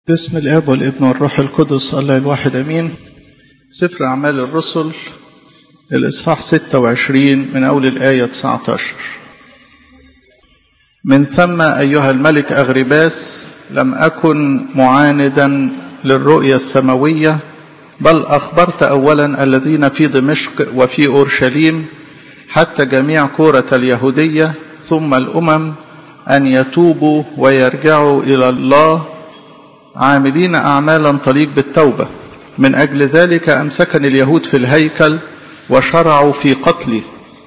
باسم الاب والابن والروح القدس الله الواحد امين سفر اعمال الرسل الاصحاح 26 من اول الايه 19 من ثم ايها الملك اغرباس لم اكن معاندا للرؤيا السماويه بل اخبرت اولا الذين في دمشق وفي اورشليم حتى جميع كوره اليهوديه ثم الامم ان يتوبوا ويرجعوا الى الله عاملين اعمالا تليق بالتوبه من اجل ذلك امسكني اليهود في الهيكل وشرعوا في قتلي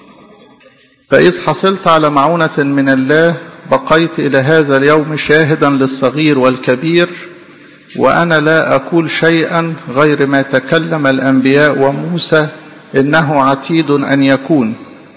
فاذ حصلت على معونه من الله بقيت الى هذا اليوم شاهدا للصغير والكبير وانا لا اقول شيئا غير ما تكلم الانبياء وموسى انه عتيد ان يكون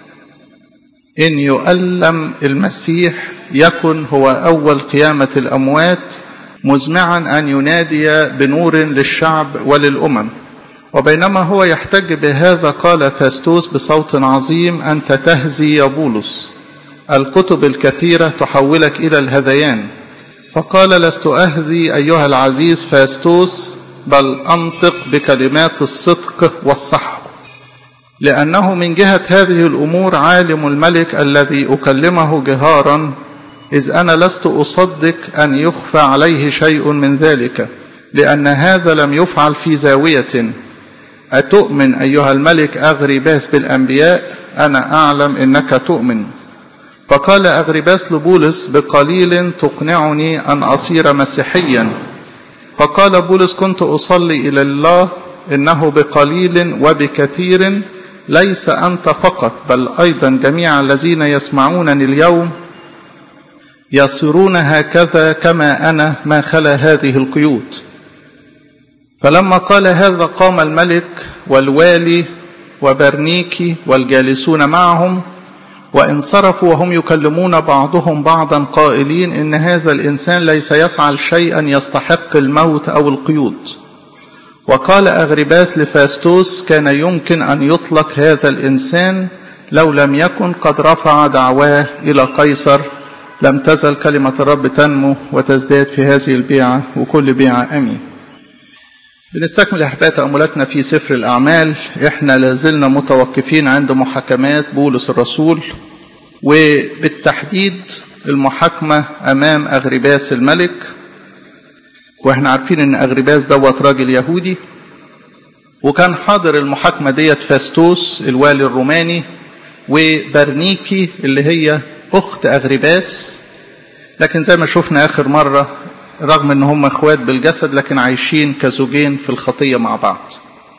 ان يؤلم المسيح يكن هو اول قيامه الاموات مزمعا ان ينادي بنور للشعب وللامم وبينما هو يحتج بهذا قال فاستوس بصوت عظيم انت تهزي يا بولس الكتب الكثيره تحولك الى الهذيان فقال لست اهزي ايها العزيز فاستوس بل انطق بكلمات الصدق والصح لانه من جهه هذه الامور عالم الملك الذي اكلمه جهارا إذ أنا لست أصدق أن يخفى عليه شيء من ذلك لأن هذا لم يفعل في زاوية أتؤمن أيها الملك أغرباس بالأنبياء أنا أعلم إنك تؤمن فقال أغرباس لبولس بقليل تقنعني أن أصير مسيحيا فقال بولس كنت أصلي إلى الله إنه بقليل وبكثير ليس أنت فقط بل أيضا جميع الذين يسمعونني اليوم يصيرون هكذا كما انا ما خلا هذه القيود فلما قال هذا قام الملك والوالي وبرنيكي والجالسون معهم وانصرفوا وهم يكلمون بعضهم بعضا قائلين ان هذا الانسان ليس يفعل شيئا يستحق الموت او القيود وقال اغرباس لفاستوس كان يمكن ان يطلق هذا الانسان لو لم يكن قد رفع دعواه الى قيصر لم تزل كلمة الرب تنمو وتزداد في هذه البيعة وكل بيعة أمين بنستكمل أحباء تأملاتنا في سفر الأعمال إحنا لازلنا متوقفين عند محاكمات بولس الرسول وبالتحديد المحاكمة أمام أغرباس الملك وإحنا عارفين إن أغرباس دوت راجل يهودي وكان حاضر المحاكمة ديت فاستوس الوالي الروماني وبرنيكي اللي هي أخت أغرباس لكن زي ما شفنا آخر مرة رغم إن هم إخوات بالجسد لكن عايشين كزوجين في الخطية مع بعض.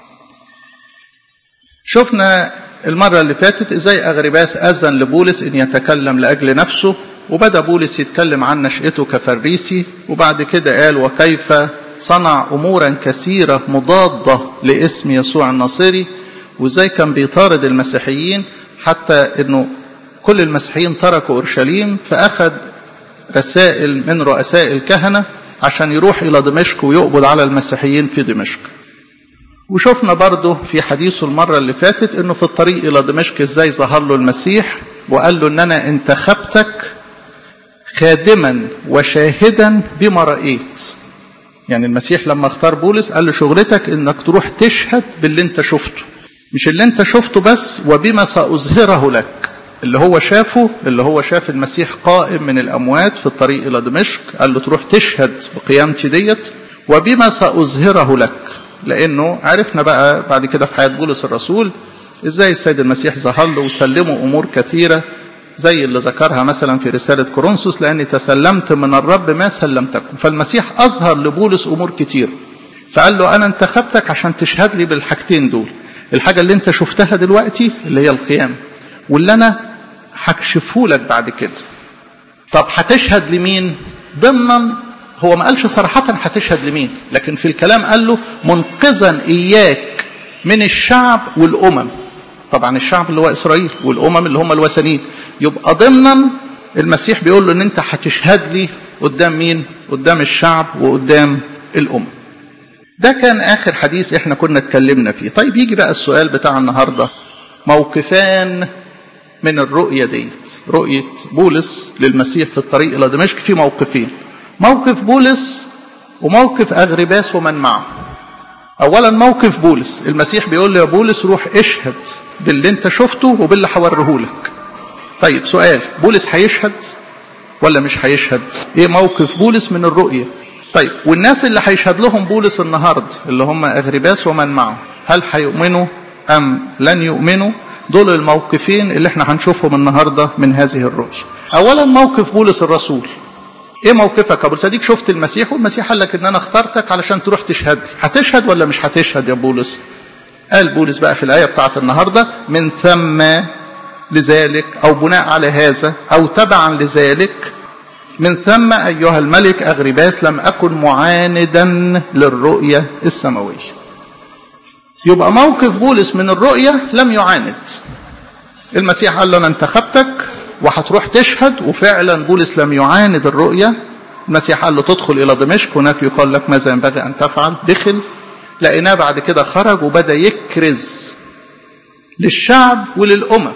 شفنا المرة اللي فاتت إزاي أغرباس أذن لبولس إن يتكلم لأجل نفسه وبدأ بولس يتكلم عن نشأته كفريسي وبعد كده قال وكيف صنع أمورا كثيرة مضادة لاسم يسوع الناصري وإزاي كان بيطارد المسيحيين حتى إنه كل المسيحيين تركوا اورشليم فاخذ رسائل من رؤساء الكهنه عشان يروح الى دمشق ويقبض على المسيحيين في دمشق. وشفنا برضه في حديثه المره اللي فاتت انه في الطريق الى دمشق ازاي ظهر له المسيح وقال له ان انا انتخبتك خادما وشاهدا بما رايت. يعني المسيح لما اختار بولس قال له شغلتك انك تروح تشهد باللي انت شفته. مش اللي انت شفته بس وبما ساظهره لك. اللي هو شافه اللي هو شاف المسيح قائم من الأموات في الطريق إلى دمشق قال له تروح تشهد بقيامتي ديت وبما سأظهره لك لأنه عرفنا بقى بعد كده في حياة بولس الرسول إزاي السيد المسيح ظهر له وسلمه أمور كثيرة زي اللي ذكرها مثلا في رسالة كورنثوس لأني تسلمت من الرب ما سلمتكم فالمسيح أظهر لبولس أمور كتير فقال له أنا انتخبتك عشان تشهد لي بالحاجتين دول الحاجة اللي انت شفتها دلوقتي اللي هي القيامة واللي أنا هكشفه لك بعد كده طب هتشهد لمين ضمنا هو ما قالش صراحة هتشهد لمين لكن في الكلام قال له منقذا إياك من الشعب والأمم طبعا الشعب اللي هو إسرائيل والأمم اللي هم الوثنيين يبقى ضمنا المسيح بيقول له ان انت هتشهد لي قدام مين قدام الشعب وقدام الأمم ده كان آخر حديث احنا كنا اتكلمنا فيه طيب يجي بقى السؤال بتاع النهاردة موقفان من الرؤية ديت رؤية بولس للمسيح في الطريق إلى دمشق في موقفين موقف بولس وموقف أغرباس ومن معه أولا موقف بولس المسيح بيقول له يا بولس روح اشهد باللي انت شفته وباللي هوريهولك طيب سؤال بولس هيشهد ولا مش هيشهد ايه موقف بولس من الرؤية طيب والناس اللي هيشهد لهم بولس النهارده اللي هم اغرباس ومن معه هل هيؤمنوا ام لن يؤمنوا دول الموقفين اللي احنا هنشوفهم النهارده من هذه الرؤية اولا موقف بولس الرسول ايه موقفك يا بولس اديك شفت المسيح والمسيح قال لك ان انا اخترتك علشان تروح تشهد لي هتشهد ولا مش هتشهد يا بولس قال بولس بقى في الايه بتاعت النهارده من ثم لذلك او بناء على هذا او تبعا لذلك من ثم ايها الملك اغرباس لم اكن معاندا للرؤيه السماويه يبقى موقف بولس من الرؤيه لم يعاند المسيح قال له انا انتخبتك وهتروح تشهد وفعلا بولس لم يعاند الرؤية المسيح قال له تدخل إلى دمشق هناك يقال لك ماذا ينبغي أن تفعل دخل لقيناه بعد كده خرج وبدأ يكرز للشعب وللأمم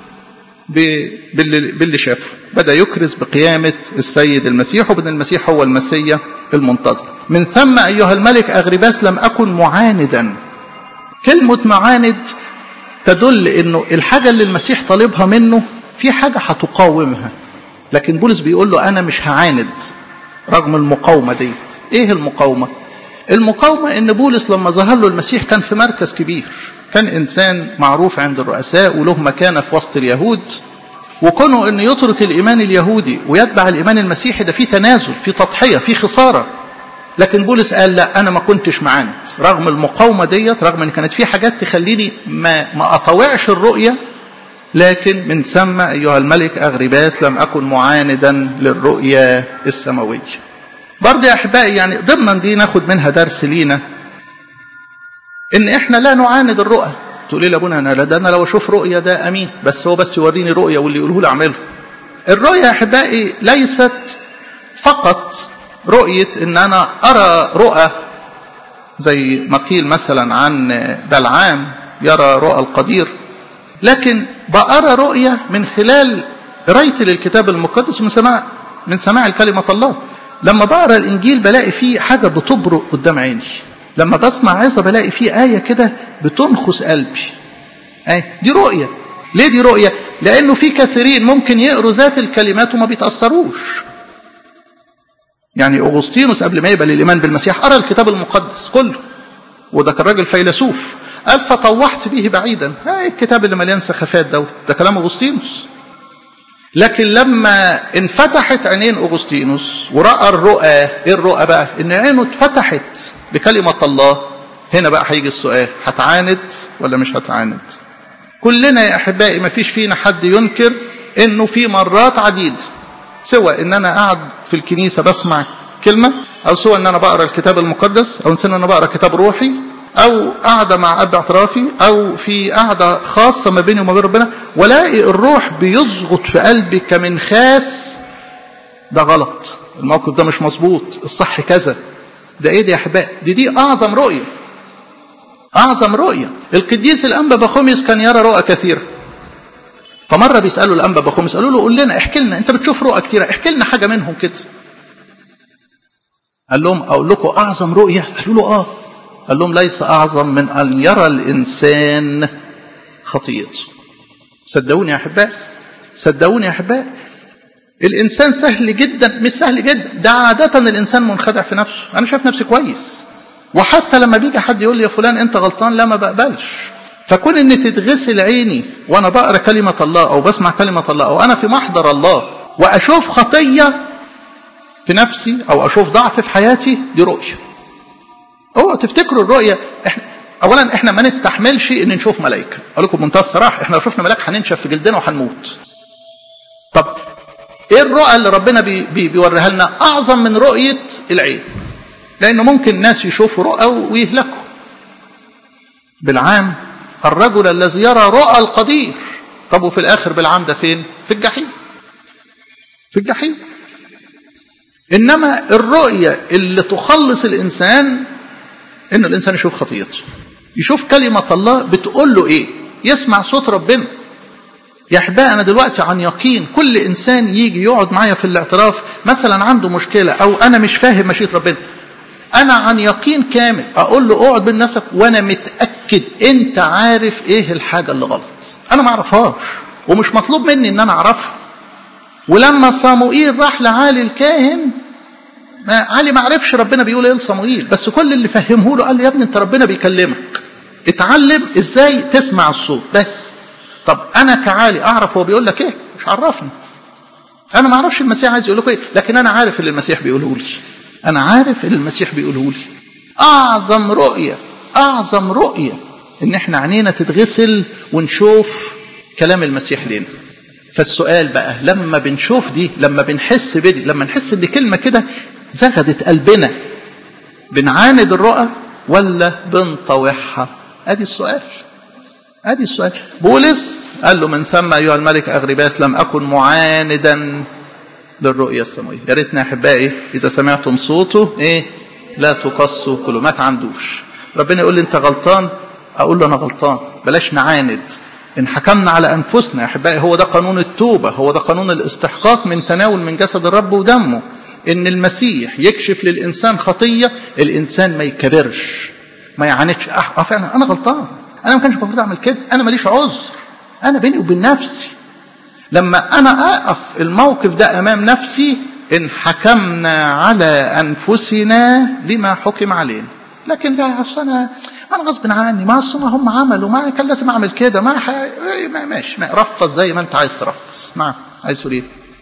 باللي, باللي شافه بدأ يكرز بقيامة السيد المسيح وبأن المسيح هو المسيا المنتظر من ثم أيها الملك أغرباس لم أكن معاندا كلمة معاند تدل أنه الحاجة اللي المسيح طالبها منه في حاجة هتقاومها لكن بولس بيقول له أنا مش هعاند رغم المقاومة دي إيه المقاومة؟ المقاومة إن بولس لما ظهر له المسيح كان في مركز كبير كان إنسان معروف عند الرؤساء وله مكانة في وسط اليهود وكونه أن يترك الإيمان اليهودي ويتبع الإيمان المسيحي ده في تنازل في تضحية في خسارة لكن بولس قال لا أنا ما كنتش معاند رغم المقاومة ديت رغم أن كانت في حاجات تخليني ما, ما أطوعش الرؤية لكن من ثم أيها الملك أغرباس لم أكن معاندا للرؤيا السماوية برضه يا أحبائي يعني ضمنا دي ناخد منها درس لينا إن إحنا لا نعاند الرؤى تقولي لي أبونا أنا ده أنا لو أشوف رؤيا ده أمين بس هو بس يوريني رؤيا واللي يقوله لي أعمله الرؤيا يا أحبائي ليست فقط رؤية إن أنا أرى رؤى زي ما قيل مثلا عن بلعام يرى رؤى القدير لكن بقرا رؤية من خلال قرايتي للكتاب المقدس ومن سماع من سماع كلمة الله لما بقرا الإنجيل بلاقي فيه حاجة بتبرق قدام عيني لما بسمع عظة بلاقي فيه آية كده بتنخس قلبي آية دي رؤية ليه دي رؤية؟ لأنه في كثيرين ممكن يقروا ذات الكلمات وما بيتأثروش يعني أغسطينوس قبل ما يقبل الإيمان بالمسيح قرأ الكتاب المقدس كله وده كان راجل فيلسوف قال فطوحت به بعيدا آه الكتاب اللي مليان سخافات ده ده كلام أغسطينوس لكن لما انفتحت عينين أغسطينوس ورأى الرؤى إيه الرؤى بقى إن عينه اتفتحت بكلمة الله هنا بقى هيجي السؤال هتعاند ولا مش هتعاند كلنا يا أحبائي ما فيش فينا حد ينكر إنه في مرات عديد سوى إن أنا قاعد في الكنيسة بسمع كلمة أو سوى إن أنا بقرأ الكتاب المقدس أو إن أنا بقرأ كتاب روحي أو قاعدة مع أب اعترافي أو في قاعدة خاصة ما بيني وما بين ربنا ولاقي الروح بيزغط في قلبي كمنخاس ده غلط الموقف ده مش مظبوط الصح كذا ده ايه دي يا احبائي دي دي اعظم رؤيه اعظم رؤيه القديس الانبا بخوميس كان يرى رؤى كثيره فمره بيسالوا الانبا بخوميس قالوا له قول لنا احكي لنا انت بتشوف رؤى كثيره احكي لنا حاجه منهم كده قال لهم اقول لكم اعظم رؤيه قالوا له اه قال لهم ليس أعظم من أن يرى الإنسان خطيئته صدقوني يا أحباء صدقوني يا أحباء الإنسان سهل جدا مش سهل جدا ده عادة الإنسان منخدع في نفسه أنا شايف نفسي كويس وحتى لما بيجي حد يقول لي يا فلان أنت غلطان لا ما بقبلش فكون ان تتغسل عيني وانا بقرا كلمه الله او بسمع كلمه الله او انا في محضر الله واشوف خطيه في نفسي او اشوف ضعف في حياتي دي رؤيه اوعوا تفتكروا الرؤية احنا اولا احنا ما نستحملش ان نشوف ملائكة اقول لكم بمنتهى الصراحة احنا لو شفنا ملاك هننشف في جلدنا وهنموت طب ايه الرؤى اللي ربنا بي بي بيوريها لنا اعظم من رؤية العين لانه ممكن ناس يشوفوا رؤى ويهلكوا بالعام الرجل الذي يرى رؤى القدير طب وفي الاخر بالعام ده فين في الجحيم في الجحيم انما الرؤية اللي تخلص الانسان ان الانسان يشوف خطيته يشوف كلمة الله بتقول له ايه يسمع صوت ربنا يا احبائي انا دلوقتي عن يقين كل انسان يجي يقعد معايا في الاعتراف مثلا عنده مشكلة او انا مش فاهم مشيئة ربنا انا عن يقين كامل اقول له اقعد بين نفسك وانا متاكد انت عارف ايه الحاجه اللي غلط انا ما اعرفهاش ومش مطلوب مني ان انا اعرفها ولما صموئيل راح لعالي الكاهن ما علي ما عرفش ربنا بيقول ايه لصموئيل بس كل اللي فهمه له قال له يا ابني انت ربنا بيكلمك اتعلم ازاي تسمع الصوت بس طب انا كعالي اعرف هو بيقول لك ايه مش عرفني انا ما اعرفش المسيح عايز يقول لكم ايه لكن انا عارف اللي المسيح بيقوله لي انا عارف اللي المسيح بيقوله لي اعظم رؤيه اعظم رؤيه ان احنا عينينا تتغسل ونشوف كلام المسيح لنا فالسؤال بقى لما بنشوف دي لما بنحس بدي لما نحس ان كلمه كده زغدت قلبنا بنعاند الرؤى ولا بنطوعها ادي السؤال ادي السؤال بولس قال له من ثم ايها الملك اغرباس لم اكن معاندا للرؤيا السماويه يا ريتنا يا احبائي اذا سمعتم صوته ايه لا تقصوا كله ما تعندوش ربنا يقول لي انت غلطان اقول له انا غلطان بلاش نعاند ان حكمنا على انفسنا يا احبائي هو ده قانون التوبه هو ده قانون الاستحقاق من تناول من جسد الرب ودمه ان المسيح يكشف للانسان خطيه الانسان ما يكبرش ما يعاندش اه فعلا انا غلطان انا ما كانش المفروض اعمل كده انا ماليش عذر انا بيني وبين نفسي لما انا اقف الموقف ده امام نفسي ان حكمنا على انفسنا لما حكم علينا لكن لا اصل انا انا غصب عني ما اصل هم عملوا ما كان لازم اعمل كده ما, ح... ما ماشي ما رفض زي ما انت عايز ترفض نعم عايز تقول ايه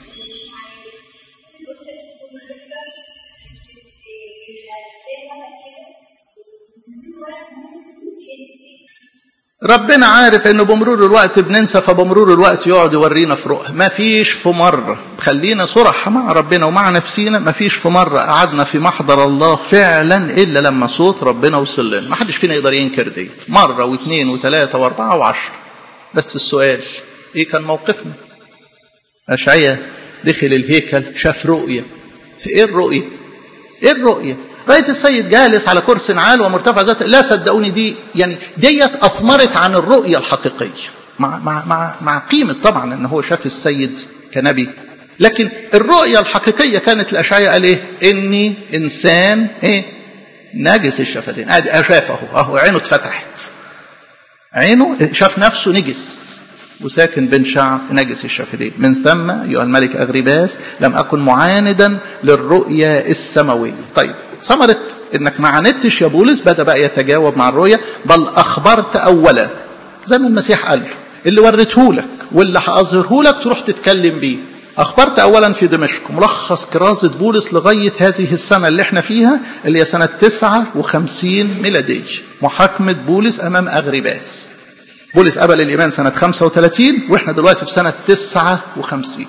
ربنا عارف انه بمرور الوقت بننسى فبمرور الوقت يقعد يورينا في رؤى ما فيش في مرة خلينا صرح مع ربنا ومع نفسينا ما فيش في مرة قعدنا في محضر الله فعلا الا لما صوت ربنا وصل لنا ما حدش فينا يقدر ينكر دي مرة واثنين وثلاثة واربعة وعشرة بس السؤال ايه كان موقفنا اشعيا دخل الهيكل شاف رؤية ايه الرؤية ايه الرؤية رأيت السيد جالس على كرسي عال ومرتفع ذات لا صدقوني دي يعني ديت أثمرت عن الرؤية الحقيقية مع, مع, مع, مع قيمة طبعا أن هو شاف السيد كنبي لكن الرؤية الحقيقية كانت الأشعياء قال إيه إني إنسان إيه نجس الشفتين ادي شافه اهو عينه اتفتحت عينه شاف نفسه نجس وساكن بين شعب نجس الشفتين من ثم أيها الملك أغرباس لم أكن معاندا للرؤيا السماوية طيب ثمرة انك ما عاندتش يا بولس بدا بقى يتجاوب مع الرؤيا بل اخبرت اولا زي ما المسيح قال له اللي وريته لك واللي هاظهره لك تروح تتكلم بيه اخبرت اولا في دمشق ملخص كرازة بولس لغاية هذه السنة اللي احنا فيها اللي هي سنة 59 ميلادية محاكمة بولس امام اغرباس بولس قبل الايمان سنة 35 واحنا دلوقتي في سنة 59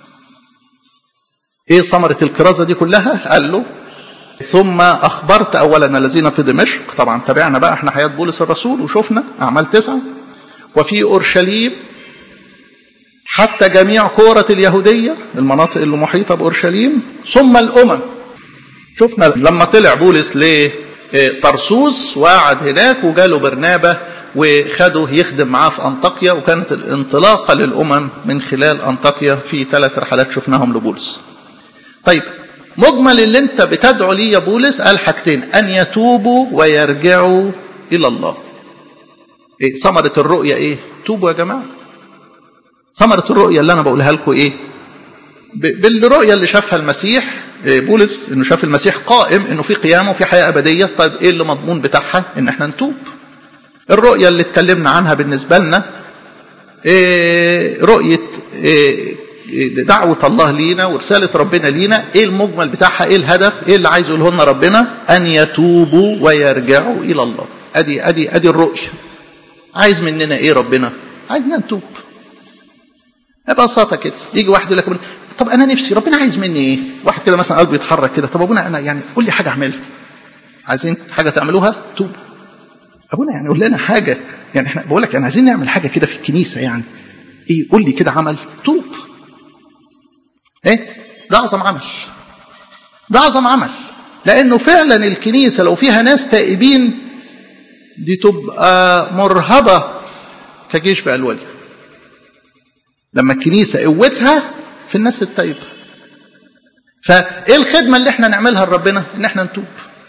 ايه ثمرة الكرازة دي كلها قال له ثم أخبرت أولا الذين في دمشق طبعا تابعنا بقى احنا حياة بولس الرسول وشفنا أعمال تسعة وفي أورشليم حتى جميع كورة اليهودية المناطق اللي محيطة بأورشليم ثم الأمم شفنا لما طلع بولس لطرسوس وقعد هناك وجاله برنابة وخده يخدم معاه في أنطاكيا وكانت الانطلاقة للأمم من خلال أنطاكيا في ثلاث رحلات شفناهم لبولس طيب مجمل اللي انت بتدعو ليه يا بولس قال حاجتين ان يتوبوا ويرجعوا الى الله ايه ثمرة الرؤية ايه توبوا يا جماعة ثمرة الرؤية اللي انا بقولها لكم ايه بالرؤية اللي شافها المسيح إيه بولس انه شاف المسيح قائم انه في قيامة وفي حياة ابدية طيب ايه اللي مضمون بتاعها ان احنا نتوب الرؤية اللي اتكلمنا عنها بالنسبة لنا إيه رؤية إيه دعوة الله لينا ورسالة ربنا لينا ايه المجمل بتاعها ايه الهدف ايه اللي عايز يقوله لنا ربنا ان يتوبوا ويرجعوا الى الله ادي ادي ادي الرؤية عايز مننا ايه ربنا عايزنا نتوب ببساطة كده يجي واحد يقول لك طب انا نفسي ربنا عايز مني ايه واحد كده مثلا قلبه يتحرك كده طب ابونا انا يعني قول لي حاجة اعملها عايزين حاجة تعملوها توب ابونا يعني قول لنا حاجة يعني احنا بقول لك يعني عايزين نعمل حاجة كده في الكنيسة يعني ايه قول لي كده عمل توب ايه ده اعظم عمل ده اعظم عمل لانه فعلا الكنيسه لو فيها ناس تائبين دي تبقى مرهبه كجيش بالوان لما الكنيسه قوتها في الناس التائبه فايه الخدمه اللي احنا نعملها لربنا ان احنا نتوب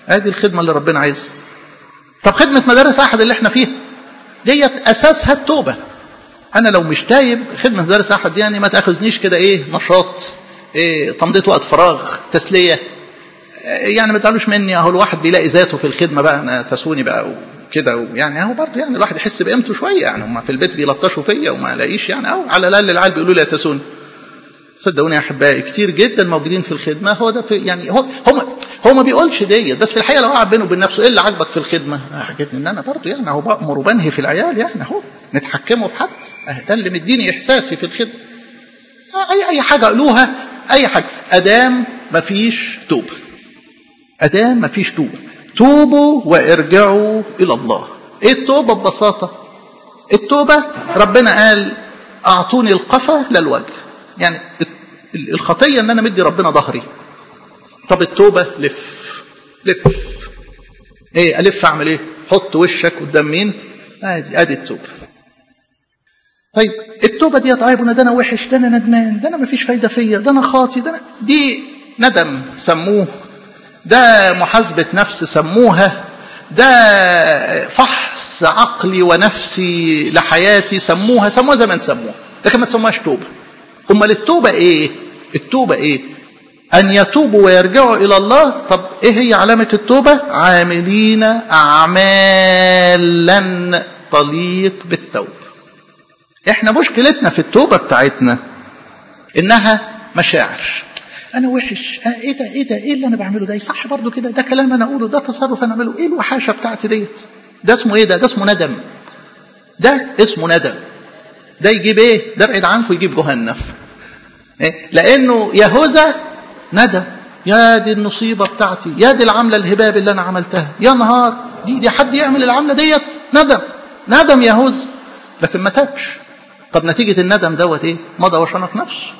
ادي الخدمه اللي ربنا عايزها طب خدمه مدارس احد اللي احنا فيها ديت اساسها التوبه انا لو مش تايب خدمه مدارس احد دي يعني ما تاخذنيش كده ايه نشاط إيه تمضيه وقت فراغ تسليه يعني ما تزعلوش مني اهو الواحد بيلاقي ذاته في الخدمه بقى انا تسوني بقى وكده يعني اهو برضه يعني الواحد يحس بقيمته شويه يعني هم في البيت بيلطشوا فيا وما الاقيش يعني اهو على الاقل العيال بيقولوا لي يا تسوني صدقوني يا احبائي كتير جدا موجودين في الخدمه هو ده في يعني هو هو هو ما بيقولش ديت بس في الحقيقه لو قعد بينه وبين نفسه ايه اللي عاجبك في الخدمه؟ عجبني ان انا برضه يعني اهو بامر وبنهي في العيال يعني اهو نتحكموا في حد ده اللي مديني احساسي في الخدمه اي اي حاجه قالوها اي حاجه ادام ما فيش توبه ادام ما فيش توبه توبوا وارجعوا الى الله ايه التوبه ببساطه التوبه ربنا قال اعطوني القفا للوجه يعني الخطيه ان انا مدي ربنا ظهري طب التوبه لف لف ايه الف اعمل ايه حط وشك قدام مين ادي ادي التوبه طيب التوبه دي طيب ده انا وحش ده انا ندمان ده انا ما فيش فايده فيا ده انا خاطي ده أنا دي ندم سموه ده محاسبه نفس سموها ده فحص عقلي ونفسي لحياتي سموها سموها زي ما تسموها لكن ما تسموهاش توبه امال التوبه ايه التوبه ايه ان يتوبوا ويرجعوا الى الله طب ايه هي علامه التوبه عاملين اعمالا تليق بالتوبه احنا مشكلتنا في التوبه بتاعتنا انها مشاعر انا وحش آه ايه ده ايه ده ايه اللي انا بعمله ده صح برضو كده ده كلام انا اقوله ده تصرف انا اعمله ايه الوحاشه بتاعتي ديت ده اسمه ايه ده ده اسمه ندم ده اسمه ندم ده يجيب ايه ده ابعد عنكم يجيب جهنم إيه؟ لانه يهوذا ندم يا دي النصيبه بتاعتي يا دي العمله الهباب اللي انا عملتها يا نهار دي دي حد يعمل العمله ديت ندم ندم يهوذا لكن ما تابش طب نتيجه الندم دوت ايه مضى وشنق نفسه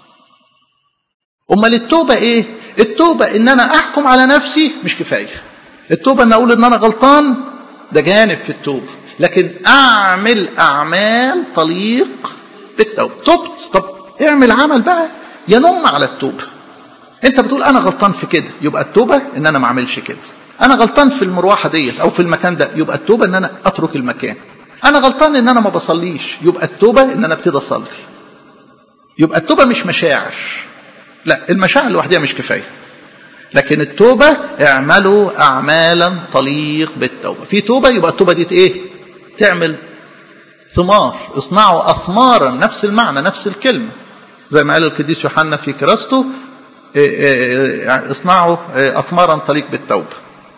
امال التوبه ايه التوبه ان انا احكم على نفسي مش كفايه التوبه ان اقول ان انا غلطان ده جانب في التوبه لكن اعمل اعمال تليق بالتوبه تبت طب اعمل عمل بقى ينم على التوبه انت بتقول انا غلطان في كده يبقى التوبه ان انا ما اعملش كده انا غلطان في المروحه ديت او في المكان ده يبقى التوبه ان انا اترك المكان انا غلطان ان انا ما بصليش يبقى التوبه ان انا ابتدي اصلي يبقى التوبه مش مشاعر لا المشاعر لوحدها مش كفايه لكن التوبه اعملوا اعمالا تليق بالتوبه في توبه يبقى التوبه دي ايه تعمل ثمار اصنعوا اثمارا نفس المعنى نفس الكلمه زي ما قال القديس يوحنا في كراسته اصنعوا اثمارا تليق بالتوبه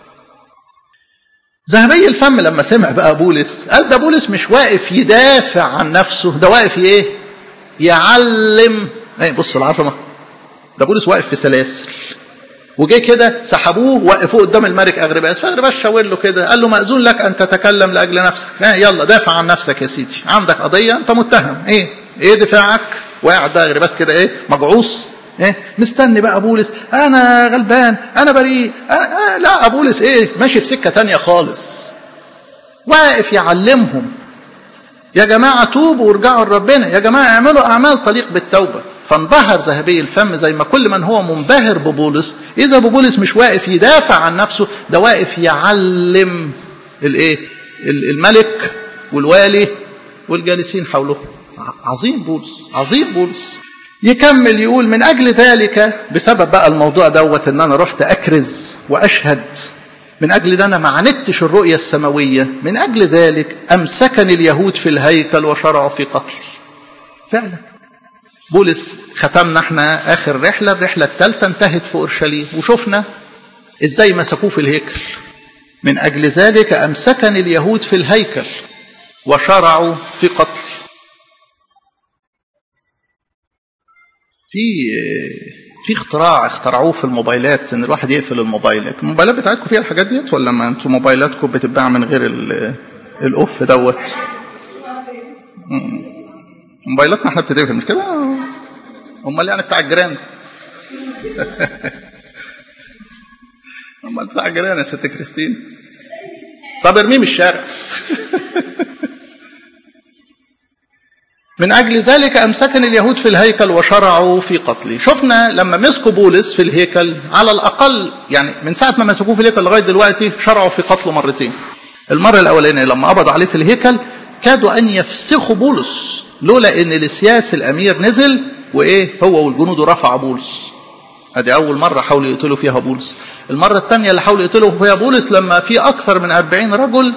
ذهبي الفم لما سمع بقى بولس قال ده بولس مش واقف يدافع عن نفسه ده واقف ايه يعلم ايه بصوا العظمه ده بولس واقف في سلاسل وجه كده سحبوه وقفوه قدام الملك اغرباس فاغرباس شاور له كده قال له ماذون لك ان تتكلم لاجل نفسك ها يلا دافع عن نفسك يا سيدي عندك قضيه انت متهم ايه ايه دفاعك وقاعد بقى اغرباس كده ايه مجعوص ايه مستني بقى بولس انا غلبان انا بريء أنا... آه لا بولس ايه ماشي في سكه تانية خالص واقف يعلمهم يا جماعه توبوا وارجعوا لربنا يا جماعه اعملوا اعمال تليق بالتوبه فانبهر ذهبي الفم زي ما كل من هو منبهر ببولس اذا ببولس مش واقف يدافع عن نفسه ده واقف يعلم الايه الملك والوالي والجالسين حوله عظيم بولس عظيم بولس يكمل يقول من اجل ذلك بسبب بقى الموضوع دوت ان انا رحت اكرز واشهد من اجل ان انا ما عاندتش الرؤيه السماويه من اجل ذلك امسكني اليهود في الهيكل وشرعوا في قتلي فعلا بولس ختمنا احنا اخر رحله الرحله الثالثه انتهت في اورشليم وشفنا ازاي مسكوه في الهيكل من اجل ذلك امسكني اليهود في الهيكل وشرعوا في قتلي في في اختراع اخترعوه في الموبايلات ان الواحد يقفل الموبايل الموبايلات بتاعتكم فيها الحاجات ديت ولا ما انتم موبايلاتكم بتتباع من غير الاوف دوت موبايلاتنا احنا بتتقفل مش كده امال يعني بتاع الجيران امال بتاع الجيران يا ست كريستين طب ارميه من الشارع من أجل ذلك أمسكني اليهود في الهيكل وشرعوا في قتلي شفنا لما مسكوا بولس في الهيكل على الأقل يعني من ساعة ما مسكوه في الهيكل لغاية دلوقتي شرعوا في قتله مرتين المرة الأولانية لما قبضوا عليه في الهيكل كادوا أن يفسخوا بولس لولا أن لسياس الأمير نزل وإيه هو والجنود رفع بولس ادي اول مره حاولوا يقتلوا فيها بولس المره الثانيه اللي حاولوا يقتلوا فيها بولس لما في اكثر من أربعين رجل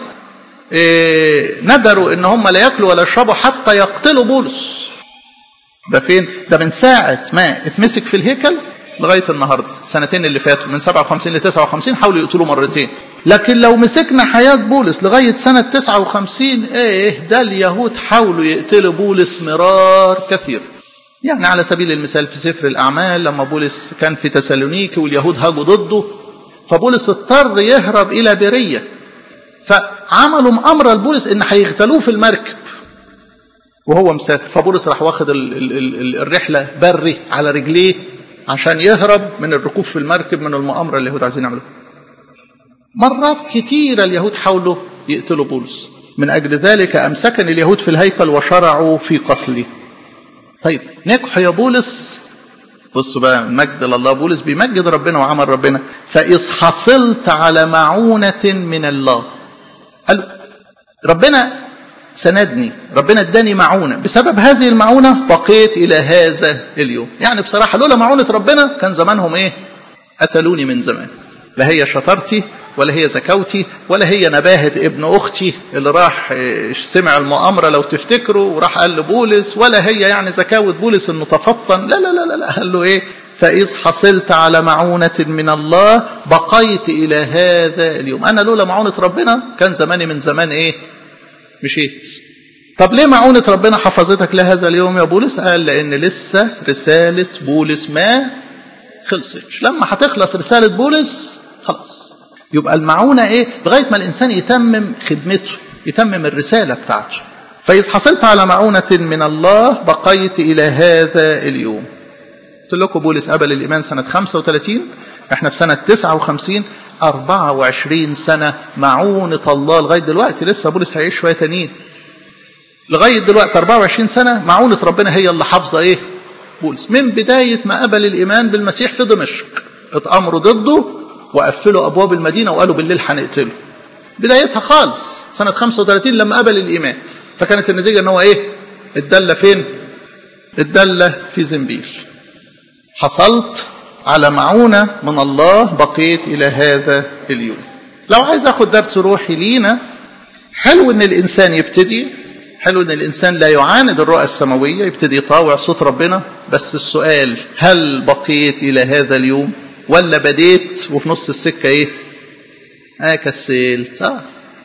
إيه ندروا ان هم لا ياكلوا ولا يشربوا حتى يقتلوا بولس ده فين ده من ساعه ما اتمسك في الهيكل لغايه النهارده السنتين اللي فاتوا من 57 ل 59 حاولوا يقتلوا مرتين لكن لو مسكنا حياه بولس لغايه سنه 59 ايه ده اليهود حاولوا يقتلوا بولس مرار كثير يعني على سبيل المثال في سفر الأعمال لما بولس كان في تسالونيكي واليهود هاجوا ضده فبولس اضطر يهرب إلى برية فعملوا مؤامرة لبولس إن هيغتالوه في المركب وهو مسافر فبولس راح واخد ال ال ال الرحلة بري على رجليه عشان يهرب من الركوب في المركب من المؤامرة اللي اليهود عايزين يعملوها مرات كتيرة اليهود حاولوا يقتلوا بولس من أجل ذلك أمسكني اليهود في الهيكل وشرعوا في قتلي طيب نجحوا يا بولس بصوا بقى مجد لله بولس بيمجد ربنا وعمل ربنا فإذ حصلت على معونة من الله قال ربنا سندني ربنا اداني معونة بسبب هذه المعونة بقيت إلى هذا اليوم يعني بصراحة لولا معونة ربنا كان زمانهم إيه قتلوني من زمان لا هي شطارتي ولا هي زكاوتي ولا هي نباهة ابن أختي اللي راح سمع المؤامرة لو تفتكروا وراح قال لبولس ولا هي يعني زكاوة بولس انه تفطن لا لا لا لا, لا قال له ايه فإذ حصلت على معونة من الله بقيت إلى هذا اليوم أنا لولا معونة ربنا كان زماني من زمان إيه مشيت طب ليه معونة ربنا حفظتك لهذا اليوم يا بولس قال لأن لسه رسالة بولس ما خلصتش لما هتخلص رسالة بولس خلاص يبقى المعونة ايه لغاية ما الإنسان يتمم خدمته يتمم الرسالة بتاعته فإذ حصلت على معونة من الله بقيت إلى هذا اليوم قلت لكم بولس قبل الإيمان سنة 35 احنا في سنة 59 24 سنة معونة الله لغاية دلوقتي لسه بولس هيعيش شوية تانيين لغاية دلوقتي 24 سنة معونة ربنا هي اللي حافظة ايه بولس من بداية ما قبل الإيمان بالمسيح في دمشق اتأمروا ضده وقفلوا أبواب المدينة وقالوا بالليل هنقتله بدايتها خالص سنة 35 لما قبل الإيمان فكانت النتيجة ان هو ايه الدلة فين الدلة في زنبيل حصلت على معونة من الله بقيت إلى هذا اليوم لو عايز أخد درس روحي لينا حلو ان الإنسان يبتدي حلو ان الإنسان لا يعاند الرؤى السماوية يبتدي يطاوع صوت ربنا بس السؤال هل بقيت إلى هذا اليوم ولا بديت وفي نص السكة ايه اه كسلت اه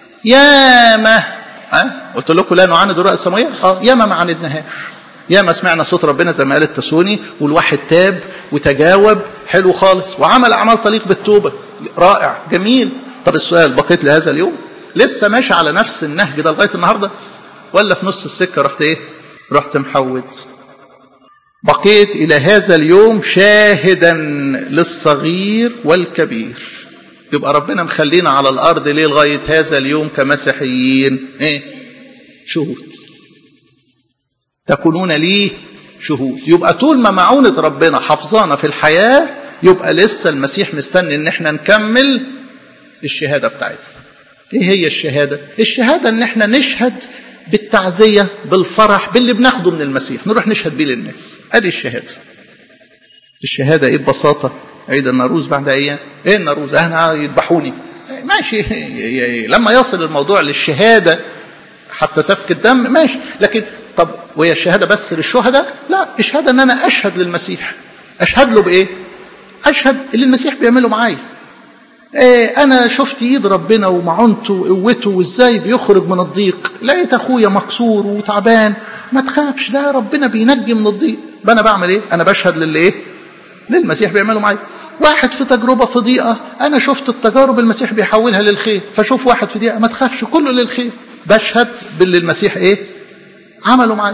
ياما اه قلت لكم لا نعاند الرؤى السماوية اه ياما ما عاندناهاش ياما سمعنا صوت ربنا زي ما قال التسوني والواحد تاب وتجاوب حلو خالص وعمل اعمال تليق بالتوبه رائع جميل طب السؤال بقيت لهذا اليوم لسه ماشي على نفس النهج ده لغايه النهارده ولا في نص السكه رحت ايه رحت محود بقيت الى هذا اليوم شاهدا للصغير والكبير يبقى ربنا مخلينا على الارض ليه لغايه هذا اليوم كمسيحيين ايه شهود تكونون لي شهود يبقى طول ما معونة ربنا حفظانا في الحياة يبقى لسه المسيح مستني ان احنا نكمل الشهادة بتاعتنا ايه هي الشهادة الشهادة ان احنا نشهد بالتعزية بالفرح باللي بناخده من المسيح نروح نشهد بيه للناس ادي الشهادة الشهادة ايه ببساطة عيد الناروز بعد ايام ايه الناروز انا يذبحوني ماشي لما يصل الموضوع للشهادة حتى سفك الدم ماشي لكن طب وهي الشهاده بس للشهداء؟ لا الشهاده ان انا اشهد للمسيح. اشهد له بايه؟ اشهد اللي المسيح بيعمله معايا. إيه انا شفت ايد ربنا ومعونته وقوته وازاي بيخرج من الضيق، لقيت اخويا مكسور وتعبان، ما تخافش ده ربنا بينجي من الضيق. انا بعمل ايه؟ انا بشهد للي ايه؟ للمسيح بيعمله معايا. واحد في تجربه في ضيقه، انا شفت التجارب المسيح بيحولها للخير، فشوف واحد في ضيقه ما تخافش كله للخير. بشهد باللي المسيح ايه؟ عملوا معايا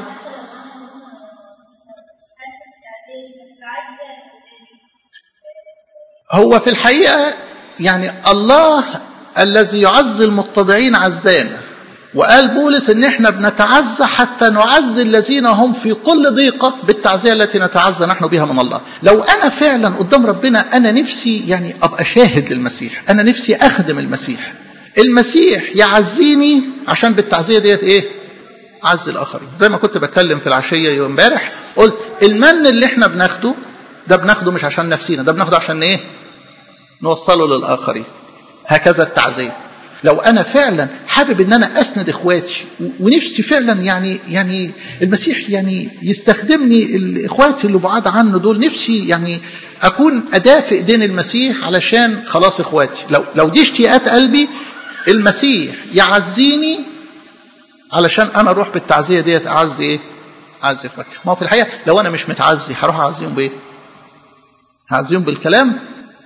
هو في الحقيقة يعني الله الذي يعزي المتضعين عزانا وقال بولس ان احنا بنتعزى حتى نعزي الذين هم في كل ضيقة بالتعزية التي نتعزى نحن بها من الله لو انا فعلا قدام ربنا انا نفسي يعني ابقى شاهد للمسيح انا نفسي اخدم المسيح المسيح يعزيني عشان بالتعزية ديت ايه عز الاخرين زي ما كنت بتكلم في العشية امبارح قلت المن اللي احنا بناخده ده بناخده مش عشان نفسينا ده بناخده عشان ايه نوصله للاخرين هكذا التعزيه لو انا فعلا حابب ان انا اسند اخواتي ونفسي فعلا يعني يعني المسيح يعني يستخدمني الاخواتي اللي بعاد عنه دول نفسي يعني اكون اداه في ايدين المسيح علشان خلاص اخواتي لو لو دي اشتياقات قلبي المسيح يعزيني علشان انا اروح بالتعزيه ديت اعزي ايه؟ اعزي اخواتي ما هو في الحقيقه لو انا مش متعزي هروح اعزيهم بايه؟ هعزيهم بالكلام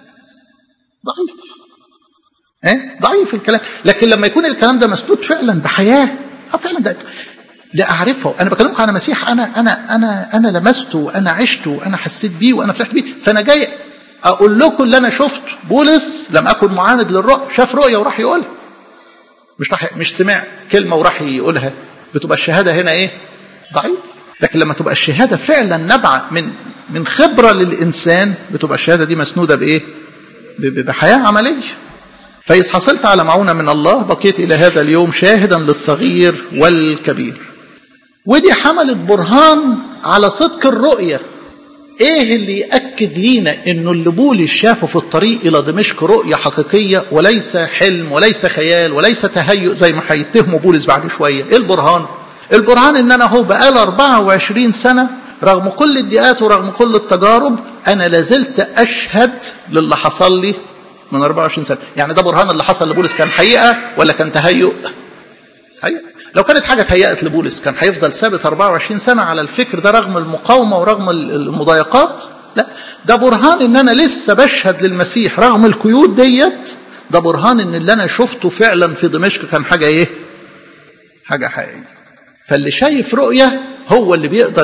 ضعيف ايه ضعيف الكلام لكن لما يكون الكلام ده مسدود فعلا بحياه اه فعلا ده لا اعرفه انا بكلمك عن مسيح انا انا انا انا لمسته وانا عشته وانا حسيت بيه وانا فرحت بيه فانا جاي اقول لكم اللي انا شفته بولس لم اكن معاند للرؤى شاف رؤيه وراح يقولها مش راح مش سمع كلمه وراح يقولها بتبقى الشهاده هنا ايه ضعيف لكن لما تبقى الشهاده فعلا نابعه من من خبره للانسان بتبقى الشهاده دي مسنوده بايه بحياه عمليه فإذ حصلت على معونة من الله بقيت إلى هذا اليوم شاهدا للصغير والكبير ودي حملت برهان على صدق الرؤية ايه اللي يأكد لينا انه اللي بولس شافه في الطريق الى دمشق رؤية حقيقية وليس حلم وليس خيال وليس تهيؤ زي ما هيتهموا بولس بعد شوية ايه البرهان البرهان ان انا هو بقال 24 سنة رغم كل الضيقات ورغم كل التجارب انا لازلت اشهد للي حصل لي من 24 سنة يعني ده برهان اللي حصل لبولس كان حقيقة ولا كان تهيؤ حقيقة لو كانت حاجة تهيأت لبولس كان هيفضل ثابت 24 سنة على الفكر ده رغم المقاومة ورغم المضايقات لا ده برهان ان انا لسه بشهد للمسيح رغم القيود ديت ده برهان ان اللي انا شفته فعلا في دمشق كان حاجة ايه حاجة حقيقية فاللي شايف رؤية هو اللي بيقدر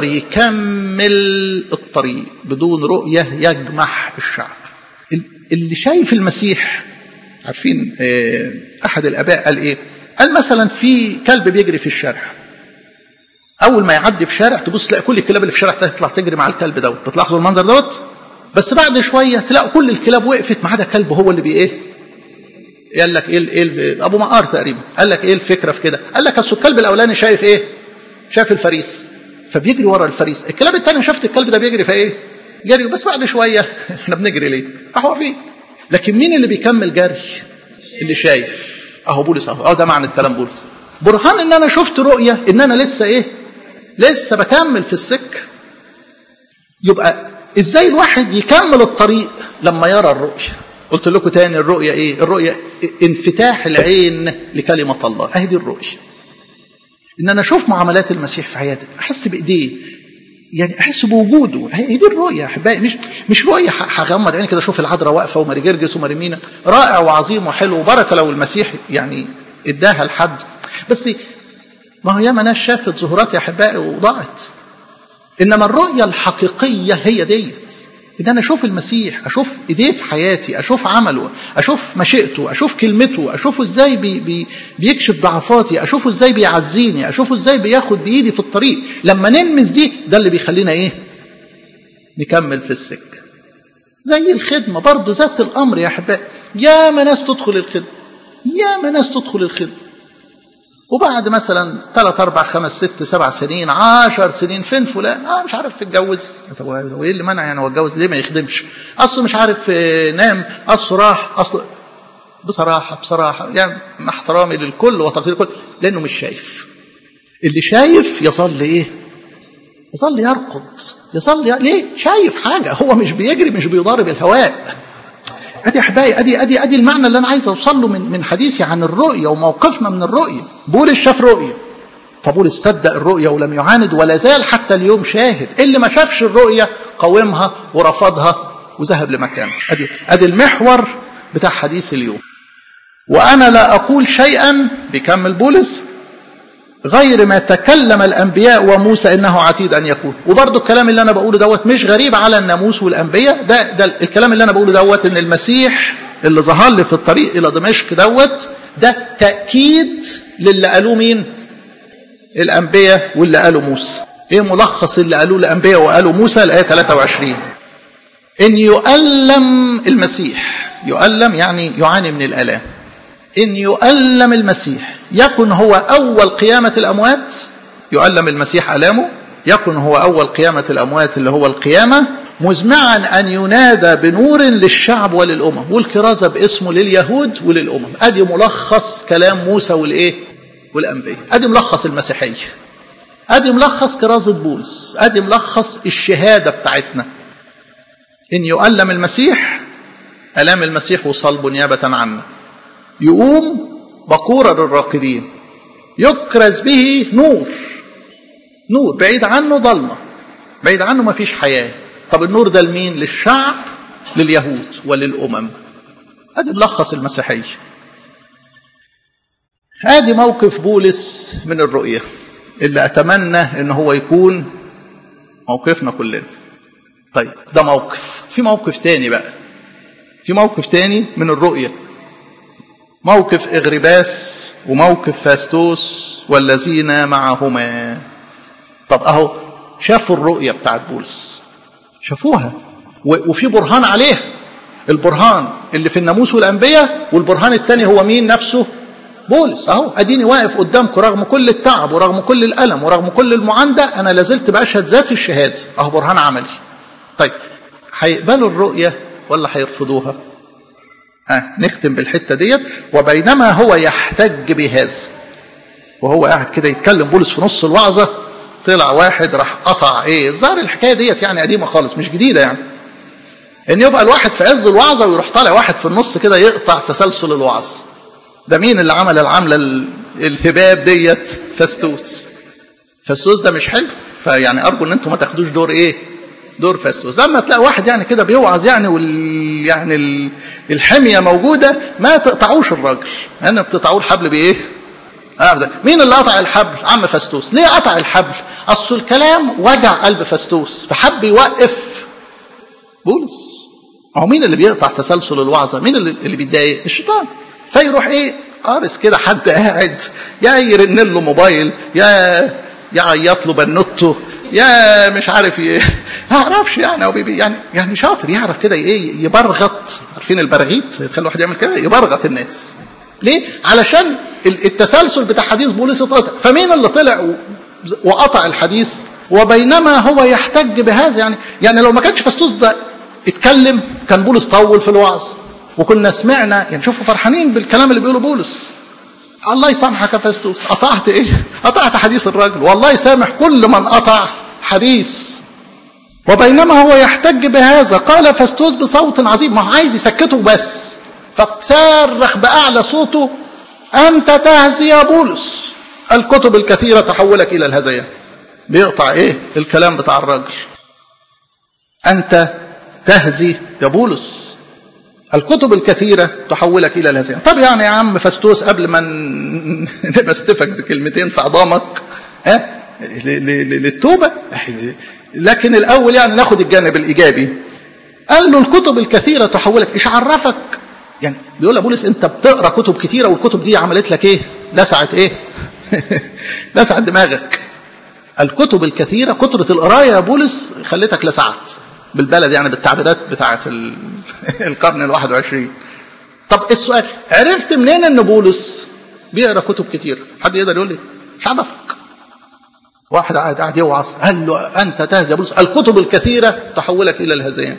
يكمل الطريق بدون رؤية يجمح الشعب اللي شايف المسيح عارفين احد الاباء قال ايه قال مثلا في كلب بيجري في الشارع اول ما يعدي في شارع تبص تلاقي كل الكلاب اللي في الشارع تطلع تجري مع الكلب دوت بتلاحظوا المنظر دوت بس بعد شويه تلاقوا كل الكلاب وقفت ما عدا كلب هو اللي بي ايه قال لك ايه ايه ابو مقار تقريبا قال لك ايه الفكره في كده قال لك اصل الكلب الاولاني شايف ايه شايف الفريس فبيجري ورا الفريس الكلاب الثاني شافت الكلب ده بيجري في ايه جري بس بعد شويه احنا بنجري ليه راح واقفين لكن مين اللي بيكمل جري اللي شايف اهو بولس اهو اه ده معنى الكلام بولس برهان ان انا شفت رؤيه ان انا لسه ايه لسه بكمل في السكه يبقى ازاي الواحد يكمل الطريق لما يرى الرؤيه قلت لكم تاني الرؤيه ايه الرؤيه انفتاح العين لكلمه الله اهي دي الرؤيه ان انا اشوف معاملات المسيح في حياتي احس بايديه يعني احس بوجوده هي دي الرؤيه يا احبائي مش مش رؤيه هغمض عيني كده اشوف العذراء واقفه وماري جرجس وماري مينا رائع وعظيم وحلو وبركه لو المسيح يعني اداها لحد بس ما هو ياما ناس شافت ظهورات يا احبائي وضاعت انما الرؤيه الحقيقيه هي ديت ان انا اشوف المسيح اشوف ايديه في حياتي اشوف عمله اشوف مشيئته اشوف كلمته اشوفه ازاي بي بي بيكشف ضعفاتي اشوفه ازاي بيعزيني اشوفه ازاي بياخد بايدي في الطريق لما نلمس دي ده اللي بيخلينا ايه نكمل في السكه زي الخدمه برضه ذات الامر يا احبائي ياما ناس تدخل الخدمه ياما ناس تدخل الخدمه وبعد مثلا ثلاث اربع خمس ست سبع سنين عشر سنين فين فلان اه مش عارف اتجوز طب وايه اللي منع يعني هو اتجوز ليه ما يخدمش اصله مش عارف نام اصله راح اصله بصراحه بصراحه يعني مع احترامي للكل وتقدير الكل لانه مش شايف اللي شايف يظل ايه يظل يرقد يظل ي... ليه شايف حاجه هو مش بيجري مش بيضارب الهواء ادي احبائي ادي ادي ادي المعنى اللي انا عايز اوصل له من من حديثي عن الرؤيه وموقفنا من الرؤيه بولس شاف رؤيه فبولس صدق الرؤيه ولم يعاند ولا زال حتى اليوم شاهد اللي ما شافش الرؤيه قاومها ورفضها وذهب لمكانه ادي ادي المحور بتاع حديث اليوم وانا لا اقول شيئا بيكمل بولس غير ما تكلم الانبياء وموسى انه عتيد ان يكون وبرضه الكلام اللي انا بقوله دوت مش غريب على الناموس والانبياء ده ده الكلام اللي انا بقوله دوت ان المسيح اللي ظهر لي في الطريق الى دمشق دوت ده تاكيد للي قالوه مين الانبياء واللي قالوا موسى ايه ملخص اللي قالوه الانبياء وقالوا موسى الايه 23 ان يؤلم المسيح يؤلم يعني يعاني من الالام ان يؤلم المسيح يكن هو اول قيامه الاموات يؤلم المسيح الامه يكن هو اول قيامه الاموات اللي هو القيامه مزمعا ان ينادى بنور للشعب وللامم والكرازه باسمه لليهود وللامم ادي ملخص كلام موسى والايه والانبياء ادي ملخص المسيحيه ادي ملخص كرازه بولس ادي ملخص الشهاده بتاعتنا ان يؤلم المسيح الام المسيح وصلبه نيابه عنا يقوم بقوره للراقدين يكرز به نور نور بعيد عنه ضلمه بعيد عنه ما فيش حياه طب النور ده لمين للشعب لليهود وللامم ادي ملخص المسيحيه ادي موقف بولس من الرؤيه اللي اتمنى ان هو يكون موقفنا كلنا طيب ده موقف في موقف تاني بقى في موقف تاني من الرؤيه موقف اغرباس وموقف فاستوس والذين معهما طب اهو شافوا الرؤيه بتاعت بولس شافوها وفي برهان عليها البرهان اللي في الناموس والانبياء والبرهان الثاني هو مين نفسه بولس اهو اديني واقف قدامكم رغم كل التعب ورغم كل الالم ورغم كل المعانده انا لازلت باشهد ذات الشهاده اهو برهان عملي طيب هيقبلوا الرؤيه ولا هيرفضوها ها نختم بالحته ديت وبينما هو يحتج بهذا وهو قاعد كده يتكلم بولس في نص الوعظه طلع واحد راح قطع ايه الظاهر الحكايه ديت يعني قديمه خالص مش جديده يعني ان يبقى الواحد في عز الوعظه ويروح طالع واحد في النص كده يقطع تسلسل الوعظ ده مين اللي عمل العمله الهباب ديت فاستوس فاستوس ده مش حلو فيعني ارجو ان انتم ما تاخدوش دور ايه دور فاستوس لما تلاقي واحد يعني كده بيوعظ يعني وال يعني ال... الحميه موجوده ما تقطعوش الراجل لان يعني بتقطعوه الحبل بايه ابدا مين اللي قطع الحبل عم فاستوس ليه قطع الحبل اصل الكلام وجع قلب فاستوس فحب يوقف بولس هو مين اللي بيقطع تسلسل الوعظه مين اللي, اللي بيتضايق الشيطان فيروح ايه قارس كده حد قاعد يا يرن له موبايل يا يعيط له بنوته يا مش عارف ايه ما اعرفش يعني هو يعني يعني شاطر يعرف كده ايه يبرغط عارفين البراغيث تخلي الواحد يعمل كده يبرغط الناس ليه؟ علشان التسلسل بتاع حديث بولس اتقطع فمين اللي طلع وقطع الحديث وبينما هو يحتج بهذا يعني يعني لو ما كانش فاستوس ده اتكلم كان بولس طول في الوعظ وكنا سمعنا يعني شوفوا فرحانين بالكلام اللي بيقوله بولس الله يسامحك يا فاستوس قطعت ايه قطعت حديث الراجل والله يسامح كل من قطع حديث وبينما هو يحتج بهذا قال فاستوس بصوت عظيم ما هو عايز يسكته بس فصرخ بأعلى صوته أنت تهزي يا بولس الكتب الكثيرة تحولك إلى الهزيان بيقطع إيه الكلام بتاع الراجل أنت تهزي يا بولس الكتب الكثيرة تحولك إلى الهزيان طب يعني يا عم فاستوس قبل ما نبستفك بكلمتين في عظامك ها للتوبة لكن الأول يعني ناخد الجانب الإيجابي قال له الكتب الكثيرة تحولك إيش عرفك يعني بيقول بولس انت بتقرا كتب كتيره والكتب دي عملت لك ايه لسعت ايه لسعت دماغك الكتب الكثيره كثره القرايه يا بولس خلتك لسعت بالبلد يعني بالتعبيرات بتاعه القرن ال21 طب السؤال عرفت منين ان بولس بيقرا كتب كتير حد يقدر يقول لي مش عرفك واحد قاعد قاعد يوعظ قال له انت تهزي يا بولس الكتب الكثيره تحولك الى الهذيان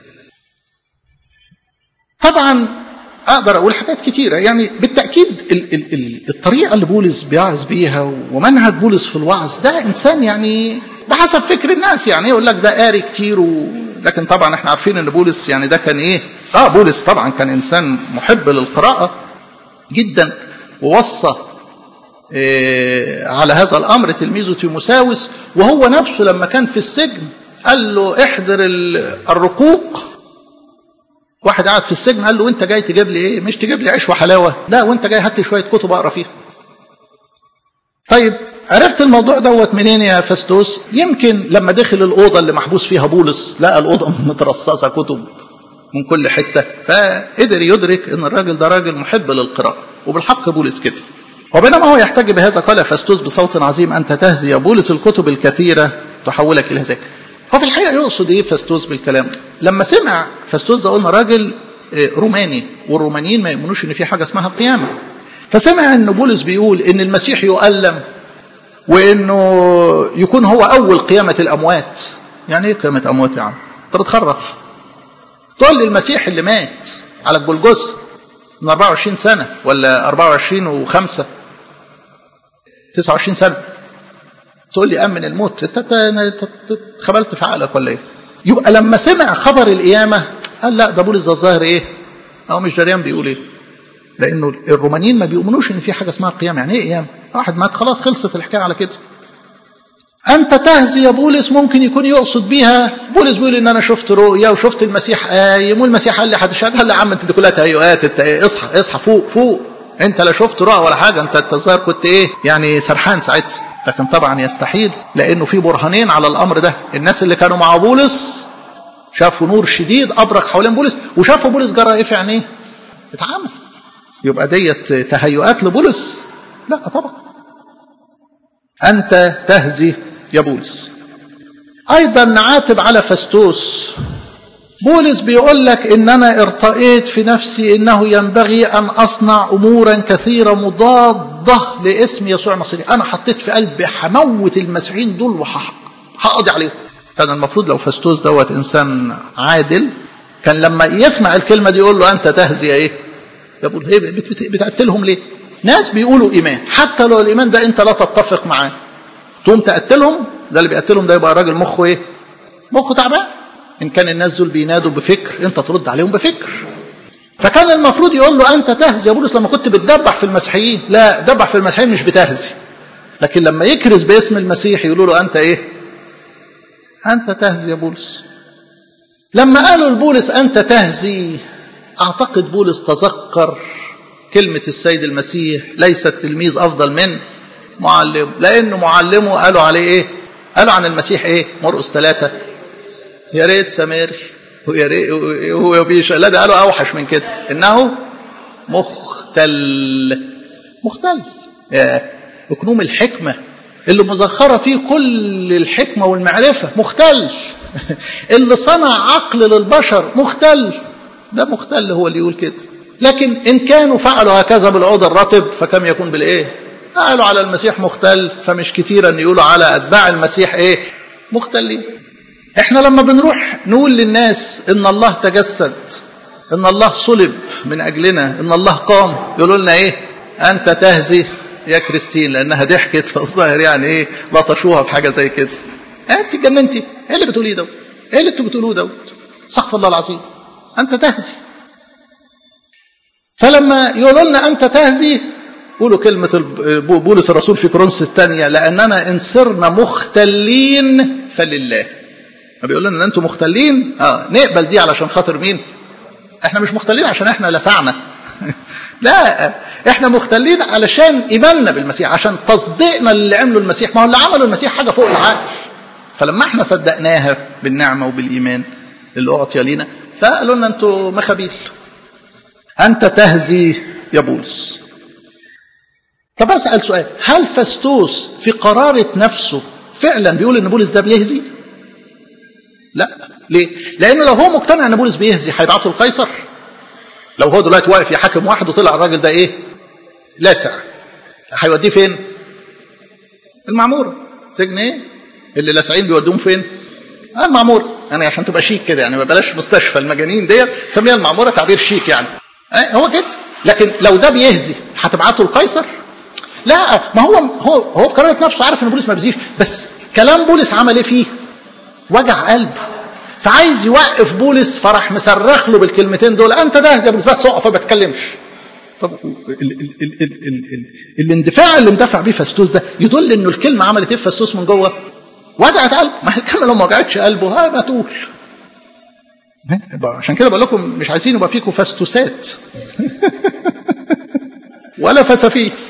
طبعا اقدر اقول حاجات كتيره يعني بالتاكيد ال ال ال الطريقه اللي بولس بيعظ بيها ومنهج بولس في الوعظ ده انسان يعني بحسب فكر الناس يعني يقول لك ده قاري كتير و... لكن طبعا احنا عارفين ان بولس يعني ده كان ايه اه بولس طبعا كان انسان محب للقراءه جدا ووصى إيه على هذا الامر تلميذه تيموساوس وهو نفسه لما كان في السجن قال له احضر الرقوق واحد قاعد في السجن قال له انت جاي تجيب لي ايه مش تجيب لي عيش وحلاوه لا وانت جاي هات لي شويه كتب اقرا فيها طيب عرفت الموضوع دوت منين يا فاستوس يمكن لما دخل الاوضه اللي محبوس فيها بولس لقى الاوضه مترصصه كتب من كل حتة فقدر يدرك ان الراجل ده راجل محب للقراءة وبالحق بولس كده وبينما هو يحتج بهذا قال فاستوس بصوت عظيم أنت تهزي يا بولس الكتب الكثيرة تحولك إلى ذاك هو في الحقيقة يقصد إيه فاستوس بالكلام لما سمع فاستوس ده قلنا راجل روماني والرومانيين ما يؤمنوش ان في حاجه اسمها القيامه فسمع ان بولس بيقول ان المسيح يؤلم وانه يكون هو اول قيامه الاموات يعني ايه قيامه اموات يا عم انت بتخرف تقول لي المسيح اللي مات على الجلجث من 24 سنه ولا 24 و5 29 سنه تقول لي امن الموت انت اتخبلت في عقلك ولا ايه يبقى لما سمع خبر القيامه قال لا ده بولس ده الظاهر ايه هو مش دريان بيقول ايه لانه الرومانيين ما بيؤمنوش ان في حاجه اسمها قيامه يعني ايه قيامه واحد مات خلاص خلصت الحكايه على كده انت تهزي يا بولس ممكن يكون يقصد بيها بولس بيقول ان انا شفت رؤيا وشفت المسيح قايم والمسيح قال لي هتشهد قال لي يا عم انت دي كلها تهيؤات انت ايه اصحى اصحى فوق فوق انت لا شفت رؤى ولا حاجه انت الظاهر كنت ايه يعني سرحان ساعتها لكن طبعا يستحيل لانه في برهانين على الامر ده الناس اللي كانوا مع بولس شافوا نور شديد ابرق حوالين بولس وشافوا بولس جرى ايه في عينيه اتعمى يبقى ديت تهيؤات لبولس لا طبعا انت تهزي يا بولس ايضا نعاتب على فستوس بولس بيقول لك ان انا ارتأيت في نفسي انه ينبغي ان اصنع امورا كثيره مضاده لاسم يسوع المسيحي انا حطيت في قلبي هموت المسيحيين دول وهقضي عليهم كان المفروض لو فستوس دوت انسان عادل كان لما يسمع الكلمه دي يقول له انت تهزي ايه يقول ايه بتقتلهم ليه ناس بيقولوا ايمان حتى لو الايمان ده انت لا تتفق معاه تقوم تقتلهم ده اللي بيقتلهم ده يبقى راجل مخه ايه مخه تعبان ان كان الناس دول بينادوا بفكر انت ترد عليهم بفكر فكان المفروض يقول له انت تهزي يا بولس لما كنت بتدبح في المسيحيين لا دبح في المسيحيين مش بتهزي لكن لما يكرز باسم المسيح يقولوا له انت ايه أنت تهزي يا بولس لما قالوا لبولس أنت تهزي أعتقد بولس تذكر كلمة السيد المسيح ليس التلميذ أفضل من معلمه لأنه معلمه قالوا عليه إيه قالوا عن المسيح إيه مرقس ثلاثة يا ريت سماري ويا ريت هو بيشا لا ده قالوا أوحش من كده إنه مختل مختل يا اكنوم الحكمة اللي مزخرة فيه كل الحكمة والمعرفة مختل اللي صنع عقل للبشر مختل ده مختل هو اللي يقول كده لكن إن كانوا فعلوا هكذا بالعود الرطب فكم يكون بالإيه قالوا على المسيح مختل فمش كتير أن يقولوا على أتباع المسيح إيه مختلين احنا لما بنروح نقول للناس ان الله تجسد ان الله صلب من اجلنا ان الله قام يقولوا لنا ايه انت تهزي يا كريستين لانها ضحكت فالظاهر يعني ايه لطشوها في حاجه زي كده انت اتجننتي ايه اللي بتقوليه دوت ايه اللي انتوا بتقولوه دوت استغفر الله العظيم انت تهزي فلما يقولوا لنا انت تهزي قولوا كلمة بولس الرسول في كورنثوس الثانية لأننا إن صرنا مختلين فلله ما بيقول لنا ان انتم مختلين اه نقبل دي علشان خاطر مين احنا مش مختلين عشان احنا لسعنا لا احنا مختلين علشان ايماننا بالمسيح عشان تصديقنا اللي عمله المسيح ما هو اللي عمله المسيح حاجه فوق العقل فلما احنا صدقناها بالنعمه وبالايمان اللي اعطي لينا فقالوا لنا انتوا مخابيل انت تهزي يا بولس طب اسال سؤال هل فستوس في قراره نفسه فعلا بيقول ان بولس ده بيهزي لا ليه لانه لو هو مقتنع ان بولس بيهزي هيبعته لقيصر لو هو دلوقتي واقف يحاكم واحد وطلع الراجل ده ايه لاسع هيوديه فين المعموره سجن ايه اللي لاسعين بيودوهم فين آه المعموره يعني عشان تبقى شيك كده يعني ما بلاش مستشفى المجانين ديت سميها المعموره تعبير شيك يعني آه هو كده لكن لو ده بيهزي هتبعته لقيصر لا ما هو هو هو في قرارة نفسه عارف ان بولس ما بيزيش بس كلام بولس عمل ايه فيه وجع قلبه فعايز يوقف بولس فراح مصرخ له بالكلمتين دول انت جاهز يا بولس بس اقف ما بتكلمش طب ال ال ال ال ال ال الاندفاع اللي اندفع بيه فاستوس ده يدل انه الكلمه عملت ايه في فاستوس من جوه وجعت قلبه ما هي الكلمه لو ما وجعتش قلبه ها بتقول عشان كده بقول لكم مش عايزين يبقى فيكم فاستوسات ولا فسافيس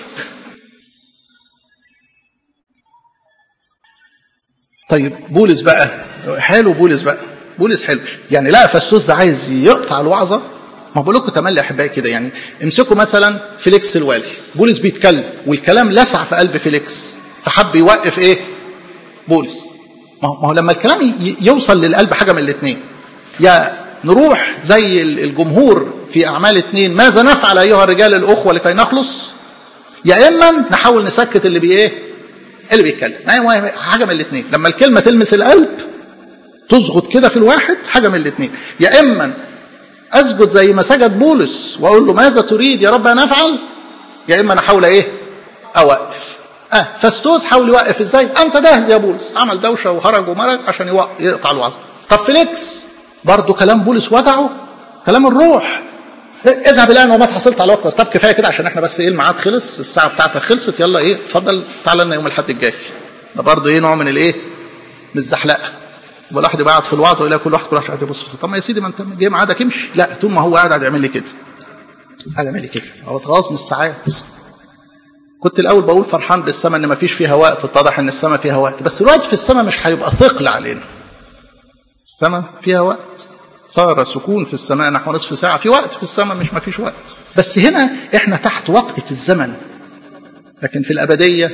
طيب بولس بقى حلو بولس بقى بولس حلو يعني لا فستوس ده عايز يقطع الوعظه ما بقول لكم تملي احبائي كده يعني امسكوا مثلا فيليكس الوالي بولس بيتكلم والكلام لسع في قلب فيليكس فحب يوقف ايه بولس ما هو لما الكلام يوصل للقلب حاجه من الاثنين يا نروح زي الجمهور في اعمال اثنين ماذا نفعل ايها الرجال الاخوه لكي نخلص يا اما نحاول نسكت اللي بي ايه اللي بيتكلم حاجه من الاثنين لما الكلمه تلمس القلب تزغط كده في الواحد حاجه من الاثنين يا اما اسجد زي ما سجد بولس واقول له ماذا تريد يا رب ان افعل يا اما انا احاول ايه اوقف اه فستوس حاول يوقف ازاي انت جاهز يا بولس عمل دوشه وهرج ومرج عشان يقطع الوعظه طب فيليكس برضه كلام بولس وجعه كلام الروح اذهب الان وما حصلت على وقت طب كفايه كده عشان احنا بس ايه الميعاد خلص الساعه بتاعتك خلصت يلا ايه اتفضل تعالى لنا يوم الاحد الجاي ده برضه ايه نوع من الايه من الزحلقه يبقى الواحد يبقى قاعد في الوعظ ويلاقي كل واحد كل واحد قاعد يبص في طب ما يا سيدي ما انت جاي ميعادك امشي لا طول ما هو قاعد قاعد يعمل لي كده قاعد يعمل لي كده هو اتغاظ من الساعات كنت الاول بقول فرحان بالسماء ان ما فيش فيها وقت اتضح ان السماء فيها وقت بس الوقت في السماء مش هيبقى ثقل علينا السماء فيها وقت صار سكون في السماء نحو نصف ساعة في وقت في السماء مش ما فيش وقت بس هنا احنا تحت وطئة الزمن لكن في الأبدية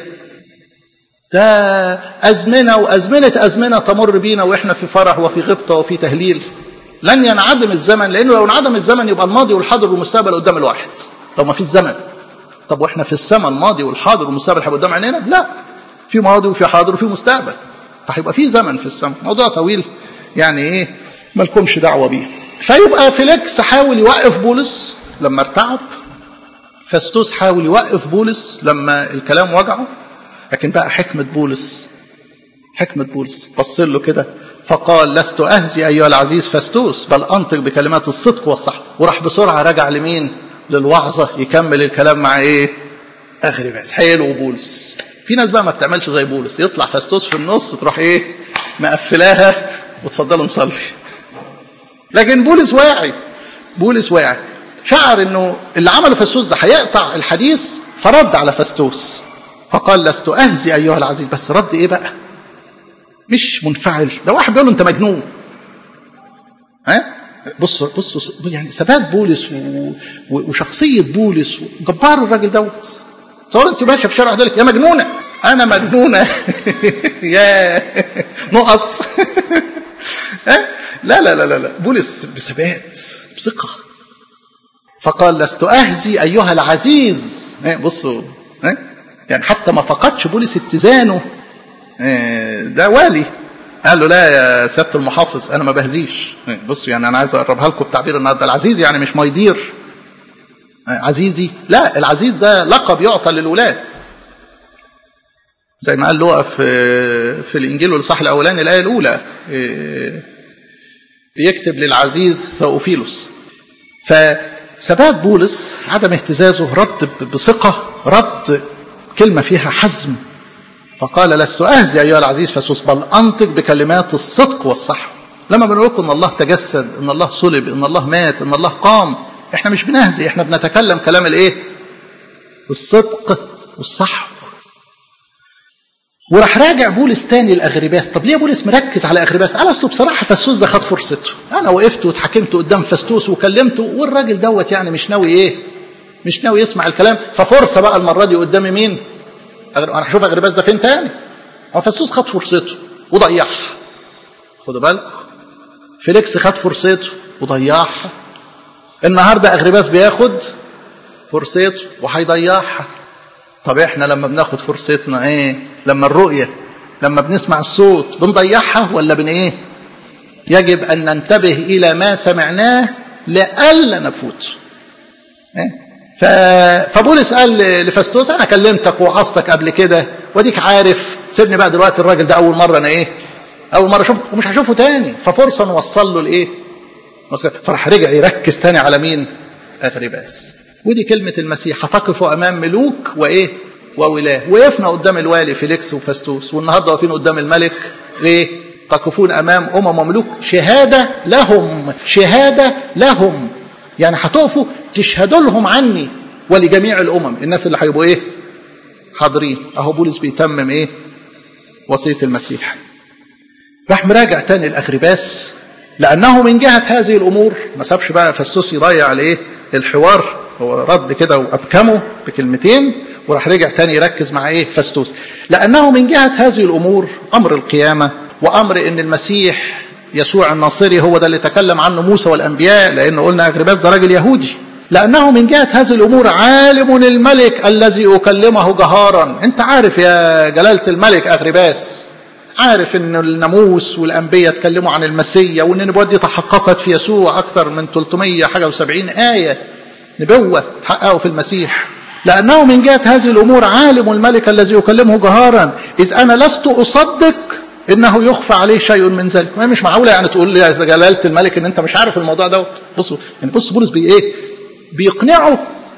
ده أزمنة وأزمنة أزمنة تمر بينا وإحنا في فرح وفي غبطة وفي تهليل لن ينعدم الزمن لأنه لو انعدم الزمن يبقى الماضي والحاضر والمستقبل قدام الواحد لو ما فيش زمن طب واحنا في السماء الماضي والحاضر والمستقبل هيبقى قدام عينينا لا في ماضي وفي حاضر وفي مستقبل فهيبقى في زمن في السماء موضوع طويل يعني ايه مالكمش دعوه بيه فيبقى فيليكس حاول يوقف بولس لما ارتعب فاستوس حاول يوقف بولس لما الكلام وجعه لكن بقى حكمة بولس حكمة بولس بص له كده فقال لست أهزي أيها العزيز فاستوس بل أنطق بكلمات الصدق والصح وراح بسرعة رجع لمين للوعظة يكمل الكلام مع إيه أغرباس حلو بولس في ناس بقى ما بتعملش زي بولس يطلع فاستوس في النص تروح إيه مقفلاها وتفضلوا نصلي لكن بولس واعي بولس واعي شعر انه اللي عمله فاستوس ده هيقطع الحديث فرد على فاستوس فقال لست اهزي ايها العزيز بس رد ايه بقى مش منفعل ده واحد بيقول له انت مجنون ها بص بص يعني ثبات بولس و... وشخصيه بولس جبار الراجل دوت تصور انت ماشيه في شارع لك يا مجنونه انا مجنونه يا نقط لا لا لا لا بولس بثبات بثقه فقال لست اهزي ايها العزيز بصوا يعني حتى ما فقدش بولس اتزانه ده والي قال له لا يا سياده المحافظ انا ما بهزيش بصوا يعني انا عايز اقربها لكم بتعبير النهارده العزيز يعني مش ما يدير عزيزي لا العزيز ده لقب يعطى للولاد زي ما قال لوقا في في الانجيل والاصحاح الاولاني الايه الاولى بيكتب للعزيز ثوفيلوس فثبات بولس عدم اهتزازه رد بثقه رد كلمه فيها حزم فقال لست اهزي ايها العزيز فسوس بل انطق بكلمات الصدق والصح لما بنقول لكم ان الله تجسد ان الله صلب ان الله مات ان الله قام احنا مش بنهزي احنا بنتكلم كلام الايه الصدق والصح وراح راجع بولس تاني لاغرباس طب ليه بولس مركز على اغرباس قال اصله بصراحه فاستوس ده خد فرصته انا وقفت واتحكمت قدام فاستوس وكلمته والراجل دوت يعني مش ناوي ايه مش ناوي يسمع الكلام ففرصه بقى المره دي قدامي مين انا هشوف اغرباس ده فين تاني هو فاستوس خد فرصته وضيعها خدوا بالكم فيليكس خد فرصته وضيعها النهارده اغرباس بياخد فرصته وهيضيعها طب احنا لما بناخد فرصتنا ايه لما الرؤية لما بنسمع الصوت بنضيعها ولا بن ايه يجب ان ننتبه الى ما سمعناه لئلا نفوت إيه؟ فبولس قال لفاستوس انا كلمتك ووعظتك قبل كده واديك عارف سيبني بقى دلوقتي الراجل ده اول مره انا ايه اول مره اشوفه ومش هشوفه تاني ففرصه نوصل له الايه فراح رجع يركز تاني على مين اغرباس ودي كلمة المسيح هتقف أمام ملوك وإيه وولاه وقفنا قدام الوالي فيليكس وفاستوس والنهاردة واقفين قدام الملك ليه تقفون أمام أمم وملوك شهادة لهم شهادة لهم يعني هتقفوا تشهدوا لهم عني ولجميع الأمم الناس اللي هيبقوا إيه حاضرين أهو بولس بيتمم إيه وصية المسيح راح مراجع تاني الأغرباس لانه من جهه هذه الامور ما سابش بقى فستوس يضيع الايه الحوار هو رد كده وابكمه بكلمتين وراح رجع تاني يركز مع ايه فستوس لانه من جهه هذه الامور امر القيامه وامر ان المسيح يسوع الناصري هو ده اللي تكلم عنه موسى والانبياء لانه قلنا اغرباس ده راجل يهودي لانه من جهه هذه الامور عالم الملك الذي اكلمه جهارا انت عارف يا جلاله الملك اغرباس عارف ان الناموس والانبياء اتكلموا عن المسيا وان النبوات دي تحققت في يسوع اكثر من 300 حاجه و70 ايه نبوه تحققوا في المسيح لانه من جهه هذه الامور عالم الملك الذي يكلمه جهارا اذ انا لست اصدق انه يخفى عليه شيء من ذلك ما مش معقوله يعني تقول لي يا جلاله الملك ان انت مش عارف الموضوع دوت بصوا يعني بص بولس بي ايه بيقنعه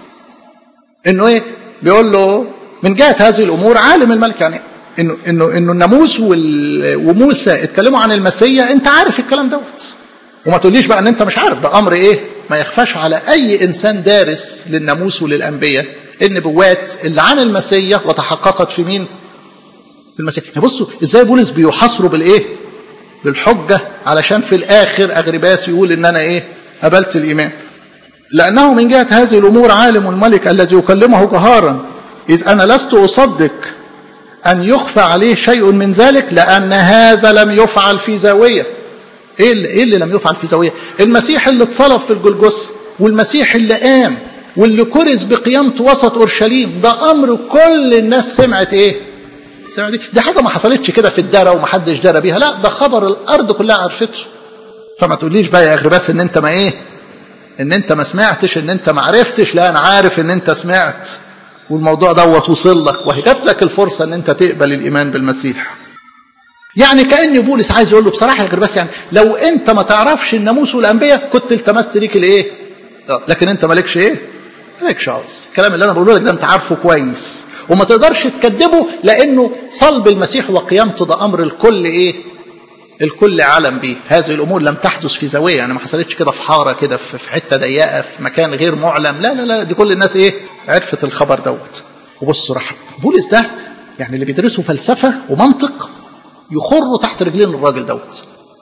انه ايه بيقول له من جهه هذه الامور عالم الملك يعني انه انه انه الناموس وموسى اتكلموا عن المسيا انت عارف الكلام دوت وما تقوليش بقى ان انت مش عارف ده امر ايه ما يخفاش على اي انسان دارس للناموس وللانبياء النبوات اللي عن المسيا وتحققت في مين في المسيح بصوا ازاي بولس بيحاصروا بالايه بالحجه علشان في الاخر اغرباس يقول ان انا ايه قبلت الايمان لانه من جهه هذه الامور عالم الملك الذي يكلمه جهارا اذ انا لست اصدق أن يخفى عليه شيء من ذلك لأن هذا لم يفعل في زاوية إيه اللي, إيه اللي لم يفعل في زاوية المسيح اللي اتصلب في الجلجثة والمسيح اللي قام واللي كرز بقيامته وسط أورشليم ده أمر كل الناس سمعت إيه سمعت دي, دي حاجة ما حصلتش كده في الدارة ومحدش دارى بيها لا ده خبر الأرض كلها عرفته فما تقوليش بقى يا أغرباس إن أنت ما إيه إن أنت ما سمعتش إن أنت ما عرفتش لا أنا عارف إن أنت سمعت والموضوع دوت وصل لك وهي جات لك الفرصه ان انت تقبل الايمان بالمسيح. يعني كان بولس عايز يقول له بصراحه يا بس يعني لو انت ما تعرفش الناموس والانبياء كنت التمست ليك الايه؟ لكن انت مالكش ايه؟ مالكش عاوز. الكلام اللي انا بقوله لك ده انت عارفه كويس وما تقدرش تكذبه لانه صلب المسيح وقيامته ده امر الكل ايه؟ الكل عالم به هذه الامور لم تحدث في زاويه يعني ما حصلتش كده في حاره كده في حته ضيقه في مكان غير معلم لا لا لا دي كل الناس ايه عرفت الخبر دوت وبصوا راح بولس ده يعني اللي بيدرسوا فلسفه ومنطق يخروا تحت رجلين الراجل دوت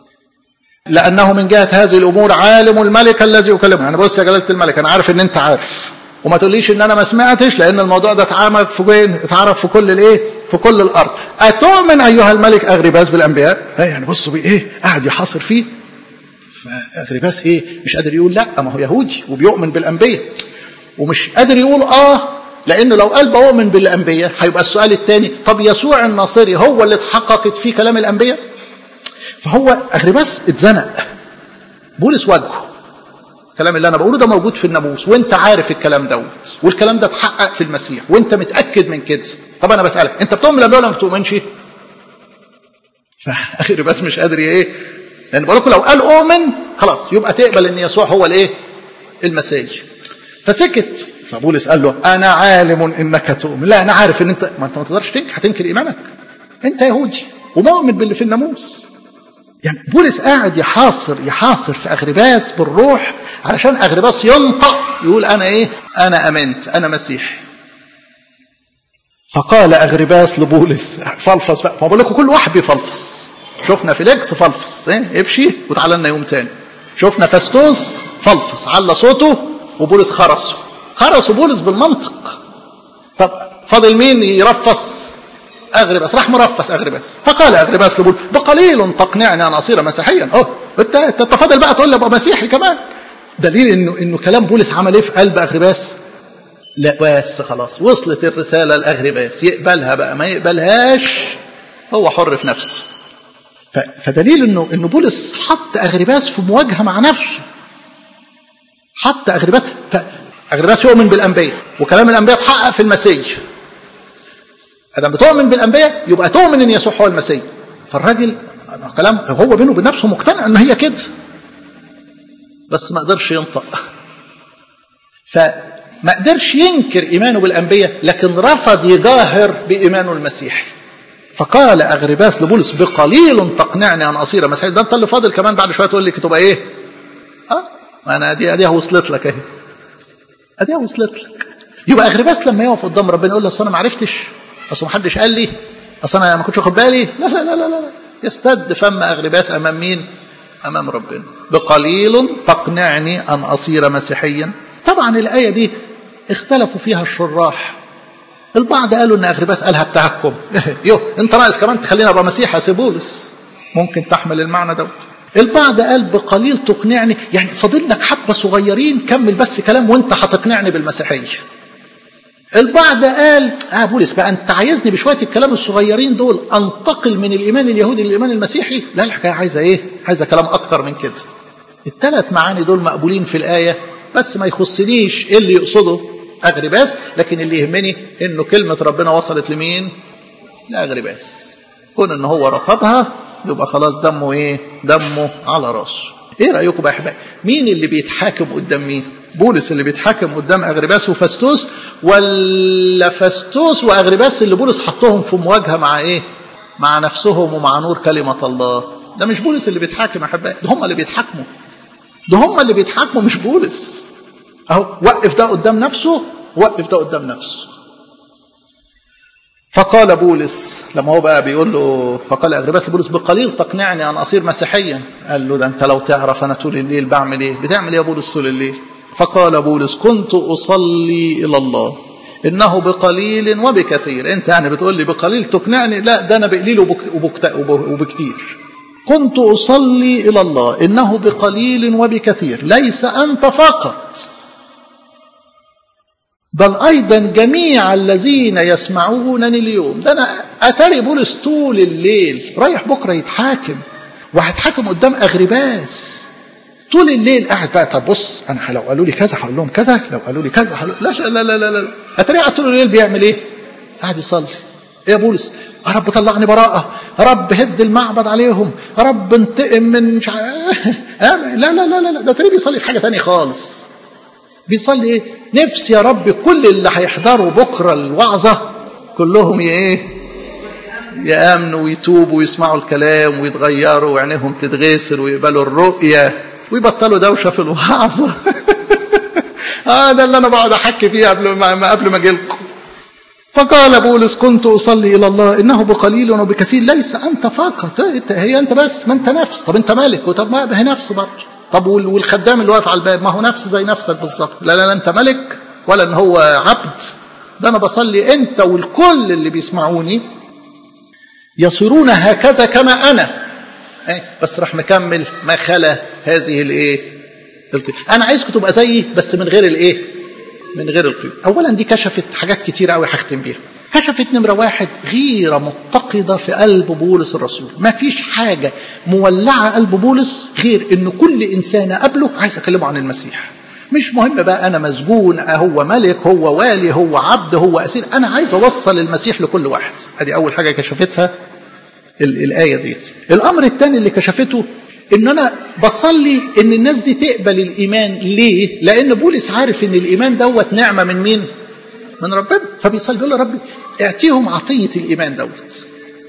لانه من جهه هذه الامور عالم الملك الذي يكلمه يعني بص يا جلاله الملك انا عارف ان انت عارف وما تقوليش ان انا ما سمعتش لان الموضوع ده اتعمل في وين اتعرف في كل الايه في كل الارض اتؤمن ايها الملك اغرباس بالانبياء يعني بصوا بايه قاعد يحاصر فيه فاغرباس ايه مش قادر يقول لا ما هو يهودي وبيؤمن بالانبياء ومش قادر يقول اه لانه لو قال بؤمن بالانبياء هيبقى السؤال الثاني طب يسوع الناصري هو اللي اتحققت فيه كلام الانبياء فهو اغرباس اتزنق بولس واجهه الكلام اللي انا بقوله ده موجود في الناموس وانت عارف الكلام دوت والكلام ده اتحقق في المسيح وانت متاكد من كده طب انا بسالك انت بتؤمن بالانبياء ولا ما بتؤمنش فاخر بس مش قادر ايه لان بقول لكم لو قال اؤمن خلاص يبقى تقبل ان يسوع هو الايه المسيح فسكت فبولس قال له انا عالم انك تؤمن لا انا عارف ان انت ما انت ما تقدرش تنكر هتنكر ايمانك انت يهودي ومؤمن باللي في الناموس يعني بولس قاعد يحاصر يحاصر في اغرباس بالروح علشان اغرباس ينطق يقول انا ايه انا امنت انا مسيحي فقال اغرباس لبولس فلفص بقى ما بقول لكم كل واحد بيفلفص شفنا فيليكس فلفص ايه امشي وتعالى لنا يوم تاني شفنا فاستوس فلفص على صوته وبولس خرسه خرسوا بولس بالمنطق طب فاضل مين يرفص اغرباس راح مرفس اغرباس فقال اغرباس لبولس بقليل تقنعني ان اصير مسيحيا اه انت انت فاضل بقى تقول لي ابقى مسيحي كمان دليل انه انه كلام بولس عمل ايه في قلب اغرباس لا بس خلاص وصلت الرساله لاغرباس يقبلها بقى ما يقبلهاش هو حر في نفسه فدليل انه انه بولس حط اغرباس في مواجهه مع نفسه حط اغرباس اغرباس يؤمن بالانبياء وكلام الانبياء اتحقق في المسيح ادم بتؤمن بالانبياء يبقى تؤمن ان يسوع هو المسيح فالراجل كلام هو بينه وبين نفسه مقتنع ان هي كده بس ما قدرش ينطق فما قدرش ينكر ايمانه بالانبياء لكن رفض يجاهر بايمانه المسيحي فقال اغرباس لبولس بقليل تقنعني ان اصير مسيحي ده انت اللي فاضل كمان بعد شويه تقول لي تبقى ايه؟ اه ما انا دي اديها وصلت لك اهي اديها وصلت لك يبقى اغرباس لما يقف قدام ربنا يقول له اصل انا ما عرفتش اصل ما حدش قال لي اصل انا ما كنتش واخد بالي لا لا لا لا لا يستد فم اغرباس امام مين؟ امام ربنا بقليل تقنعني ان اصير مسيحيا طبعا الايه دي اختلفوا فيها الشراح البعض قالوا ان اغرباس قالها بتاعكم يو انت ناقص كمان تخلينا ابقى مسيح يا سيبولس ممكن تحمل المعنى دوت البعض قال بقليل تقنعني يعني فاضل لك حبه صغيرين كمل بس كلام وانت هتقنعني بالمسيحيه البعض قال اه بولس بقى انت عايزني بشويه الكلام الصغيرين دول انتقل من الايمان اليهودي للايمان المسيحي لا الحكايه عايزه ايه عايزه كلام اكتر من كده الثلاث معاني دول مقبولين في الايه بس ما يخصنيش ايه اللي يقصده اغرباس لكن اللي يهمني انه كلمه ربنا وصلت لمين لاغرباس كون ان هو رفضها يبقى خلاص دمه ايه دمه على راسه ايه رايكم بقى يا احبائي مين اللي بيتحاكم قدام مين بولس اللي بيتحاكم قدام اغرباس وفاستوس ولا فاستوس واغرباس اللي بولس حطهم في مواجهه مع ايه مع نفسهم ومع نور كلمه الله ده مش بولس اللي بيتحاكم يا احبائي ده هم اللي بيتحاكموا ده هم اللي بيتحاكموا مش بولس اهو وقف ده قدام نفسه وقف ده قدام نفسه فقال بولس لما هو بقى بيقول له فقال اغرباس لبولس بقليل تقنعني ان اصير مسيحيا قال له ده انت لو تعرف انا طول الليل بعمل ايه بتعمل ايه يا بولس طول الليل فقال بولس كنت اصلي الى الله انه بقليل وبكثير انت يعني بتقول لي بقليل تقنعني لا ده انا بقليل وبكثير كنت اصلي الى الله انه بقليل وبكثير ليس انت فقط بل أيضا جميع الذين يسمعونني اليوم ده أنا أتاري بولس طول الليل رايح بكرة يتحاكم وهيتحاكم قدام أغرباس طول الليل قاعد بقى طب بص أنا لو قالوا لي كذا هقول لهم كذا لو قالوا لي كذا هقول لا لا لا لا لا أتاري قاعد طول الليل بيعمل إيه؟ قاعد يصلي إيه يا بولس؟ يا رب طلعني براءة يا رب هد المعبد عليهم يا رب انتقم من مش لا لا لا لا ده تلاقيه بيصلي في حاجة تانية خالص بيصلي ايه نفسي يا رب كل اللي هيحضروا بكره الوعظه كلهم ايه يامنوا ويتوبوا ويسمعوا الكلام ويتغيروا وعينيهم تتغسل ويقبلوا الرؤيه ويبطلوا دوشه في الوعظه اه ده اللي انا بقعد احكي فيه قبل ما قبل ما اجي لكم فقال بولس كنت اصلي الى الله انه بقليل وبكثير ليس انت فقط هي انت بس ما انت نفس طب انت ملك وطب ما هي نفس برضه طب والخدام اللي واقف على الباب ما هو نفس زي نفسك بالظبط لا لا لا انت ملك ولا ان هو عبد ده انا بصلي انت والكل اللي بيسمعوني يصيرون هكذا كما انا بس راح مكمل ما خلا هذه الايه انا عايزكم تبقى زيي بس من غير الايه من غير القيود اولا دي كشفت حاجات كتير قوي هختم بيها كشفت نمرة واحد غيرة متقدة في قلب بولس الرسول ما فيش حاجة مولعة قلب بولس غير ان كل انسان قبله عايز اكلمه عن المسيح مش مهم بقى انا مسجون هو ملك هو والي هو عبد هو اسير انا عايز اوصل المسيح لكل واحد ادي اول حاجة كشفتها الآية ديت الامر الثاني اللي كشفته ان انا بصلي ان الناس دي تقبل الايمان ليه لان بولس عارف ان الايمان دوت نعمة من مين من ربنا فبيصلي بيقول له ربي اعطيهم عطية الإيمان دوت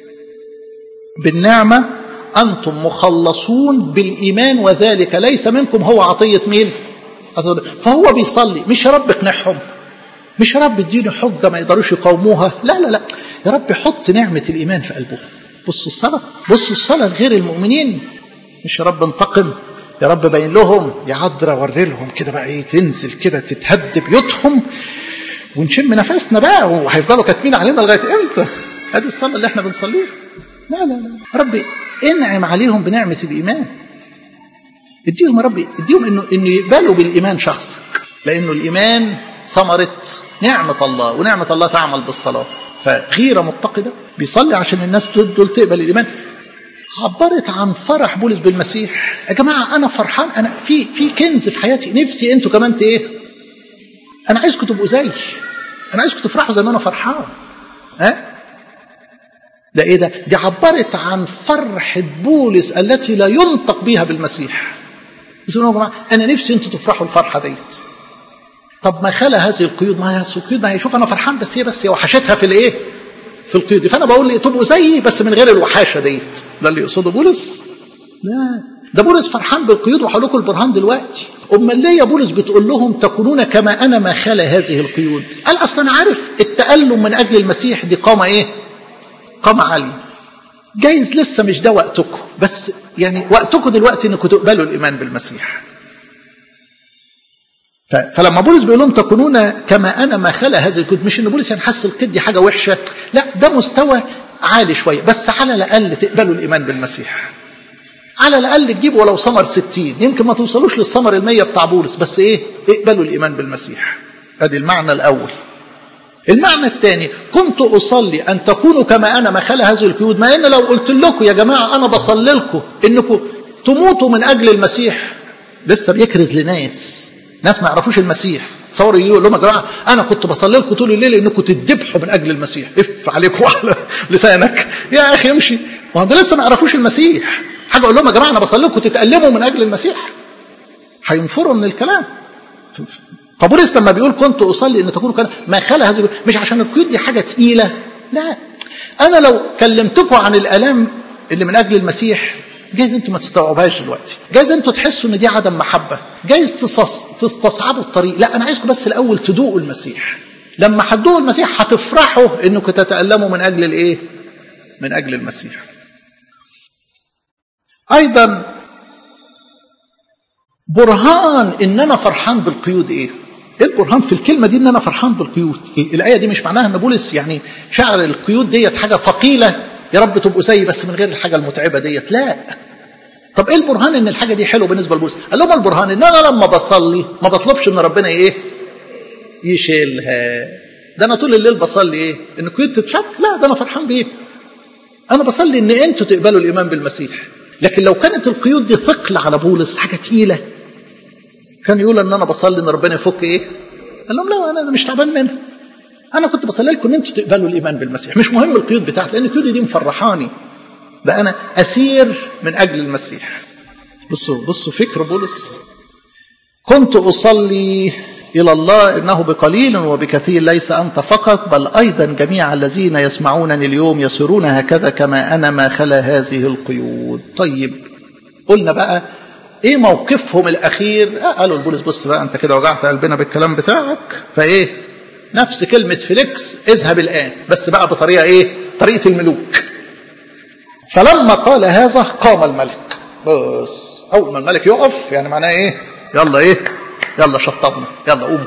بالنعمة أنتم مخلصون بالإيمان وذلك ليس منكم هو عطية مين فهو بيصلي مش يا رب اقنعهم مش يا رب اديني حجة ما يقدروش يقاوموها لا لا لا يا رب حط نعمة الإيمان في قلبهم بصوا الصلاة بصوا الصلاة لغير المؤمنين مش يا رب انتقم يا رب بين لهم يا عذرا وري لهم كده بقى ايه تنزل كده تتهد بيوتهم ونشم نفسنا بقى وهيفضلوا كاتمين علينا لغايه امتى؟ هذه الصلاه اللي احنا بنصليها. لا لا لا ربي انعم عليهم بنعمه الايمان. اديهم يا ربي اديهم انه انه يقبلوا بالايمان شخصك لانه الايمان ثمره نعمه الله ونعمه الله تعمل بالصلاه. فغيره متقده بيصلي عشان الناس دول تقبل الايمان عبرت عن فرح بولس بالمسيح يا جماعه انا فرحان انا في في كنز في حياتي نفسي انتوا كمان ايه انا عايزكم تبقوا زي انا عايزكم تفرحوا زي ما انا فرحان ها ده ايه ده دي عبرت عن فرحة بولس التي لا ينطق بها بالمسيح يقولوا يا جماعه انا نفسي انتوا تفرحوا الفرحه ديت طب ما خلى هذه القيود ما هي القيود ما هي شوف انا فرحان بس هي بس هي وحشتها في الايه في القيود دي فانا بقول لي تبقوا زيي بس من غير الوحاشه ديت ده اللي يقصده بولس لا ده بولس فرحان بالقيود وهقول لكم البرهان دلوقتي امال ليه يا بولس بتقول لهم تكونون كما انا ما خلا هذه القيود قال اصلا انا عارف التالم من اجل المسيح دي قامه ايه قامه عاليه جايز لسه مش ده وقتكم بس يعني وقتكم دلوقتي انكم تقبلوا الايمان بالمسيح فلما بولس بيقول لهم تكونون كما انا ما خلا هذه الكتب مش ان بولس يعني حس القد دي حاجه وحشه لا ده مستوى عالي شويه بس على الاقل تقبلوا الايمان بالمسيح على الاقل تجيبوا ولو ثمر 60 يمكن ما توصلوش للثمر المية بتاع بولس بس ايه اقبلوا الايمان بالمسيح ادي المعنى الاول المعنى الثاني كنت اصلي ان تكونوا كما انا ما خلا هذه القيود ما ان لو قلت لكم يا جماعه انا بصلي لكم انكم تموتوا من اجل المسيح لسه بيكرز لناس ناس ما يعرفوش المسيح تصوروا يقول لهم يا جماعه انا كنت بصلي لكم طول الليل انكم تذبحوا من اجل المسيح اف عليك وعلى لسانك يا اخي امشي ما هم لسه ما يعرفوش المسيح حاجه اقول لهم يا جماعه انا بصلي لكم تتالموا من اجل المسيح هينفروا من الكلام فبولس لما بيقول كنت اصلي ان تكونوا كان ما خلا هذه مش عشان القيود دي حاجه تقيله لا انا لو كلمتكم عن الالام اللي من اجل المسيح جايز انتوا ما تستوعبوهاش دلوقتي جايز انتوا تحسوا ان دي عدم محبه جايز تستصعبوا الطريق لا انا عايزكم بس الاول تدوقوا المسيح لما هتدوقوا المسيح هتفرحوا انكم تتالموا من اجل الايه من اجل المسيح ايضا برهان ان انا فرحان بالقيود ايه ايه البرهان في الكلمه دي ان انا فرحان بالقيود إيه؟ الايه دي مش معناها ان بولس يعني شعر القيود ديت حاجه ثقيله يا رب تبقوا زيي بس من غير الحاجه المتعبه ديت لا طب ايه البرهان ان الحاجه دي حلوه بالنسبه لبولس قال لهم البرهان ان انا لما بصلي ما بطلبش ان ربنا ايه يشيلها ده انا طول الليل بصلي ايه ان القيود تتفك لا ده انا فرحان بيه انا بصلي ان انتوا تقبلوا الايمان بالمسيح لكن لو كانت القيود دي ثقل على بولس حاجه تقيله كان يقول ان انا بصلي ان ربنا يفك ايه قال لهم لا انا مش تعبان منها انا كنت بصلي لكم ان انتوا تقبلوا الايمان بالمسيح مش مهم القيود بتاعتي لان القيود دي مفرحاني ده انا اسير من اجل المسيح بصوا بصوا فكر بولس كنت اصلي الى الله انه بقليل وبكثير ليس انت فقط بل ايضا جميع الذين يسمعونني اليوم يسرون هكذا كما انا ما خلا هذه القيود طيب قلنا بقى ايه موقفهم الاخير آه قالوا لبولس بص بقى انت كده وجعت قلبنا بالكلام بتاعك فايه نفس كلمة فيليكس اذهب الآن بس بقى بطريقة ايه طريقة الملوك فلما قال هذا قام الملك بس أول ما الملك يقف يعني معناه ايه يلا ايه يلا شطبنا يلا قوم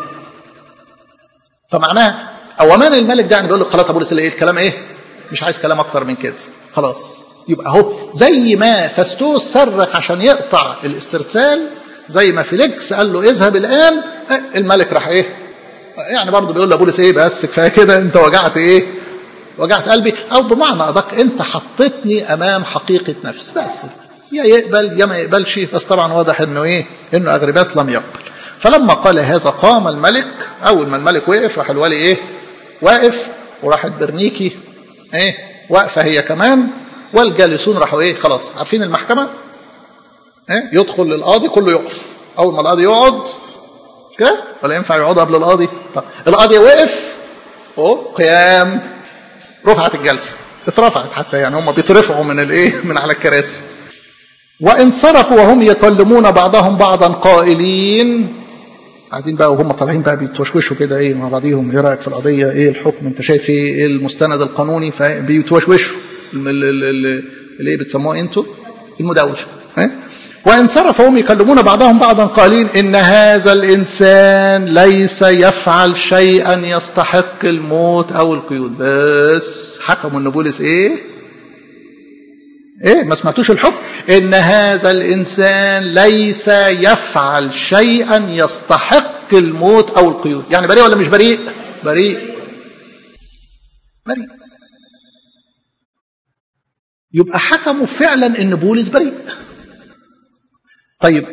فمعناه أومان الملك ده يعني بيقول له خلاص أبو ايه الكلام ايه مش عايز كلام أكتر من كده خلاص يبقى اهو زي ما فاستوس صرخ عشان يقطع الاسترسال زي ما فيليكس قال له اذهب الآن الملك راح ايه يعني برضه بيقول لبولس ايه بس كفايه كده انت وجعت ايه وجعت قلبي او بمعنى ادق انت حطيتني امام حقيقه نفس بس يا يقبل يا ما يقبلش بس طبعا واضح انه ايه انه اغرباس لم يقبل فلما قال هذا قام الملك اول ما الملك وقف راح الولي ايه واقف وراحت برنيكي ايه واقفه هي كمان والجالسون راحوا ايه خلاص عارفين المحكمه ايه يدخل للقاضي كله يقف اول ما القاضي يقعد كده ولا ينفع يقعدوا قبل القاضي طب القاضي وقف اهو قيام رفعت الجلسه اترفعت حتى يعني هم بيترفعوا من الايه من على الكراسي وانصرفوا وهم يكلمون بعضهم بعضا قائلين قاعدين بقى وهم طالعين بقى بيتوشوشوا كده ايه مع بعضيهم ايه رايك في القضيه ايه الحكم انت شايف ايه ايه المستند القانوني فبيتوشوشوا اللي ايه بتسموها انتوا المداوله ها وانصرف هم يكلمون بعضهم بعضا قائلين ان هذا الانسان ليس يفعل شيئا يستحق الموت او القيود بس حكموا ان بولس ايه ايه ما سمعتوش الحكم ان هذا الانسان ليس يفعل شيئا يستحق الموت او القيود يعني بريء ولا مش بريء بريء بريء يبقى حكموا فعلا ان بولس بريء طيب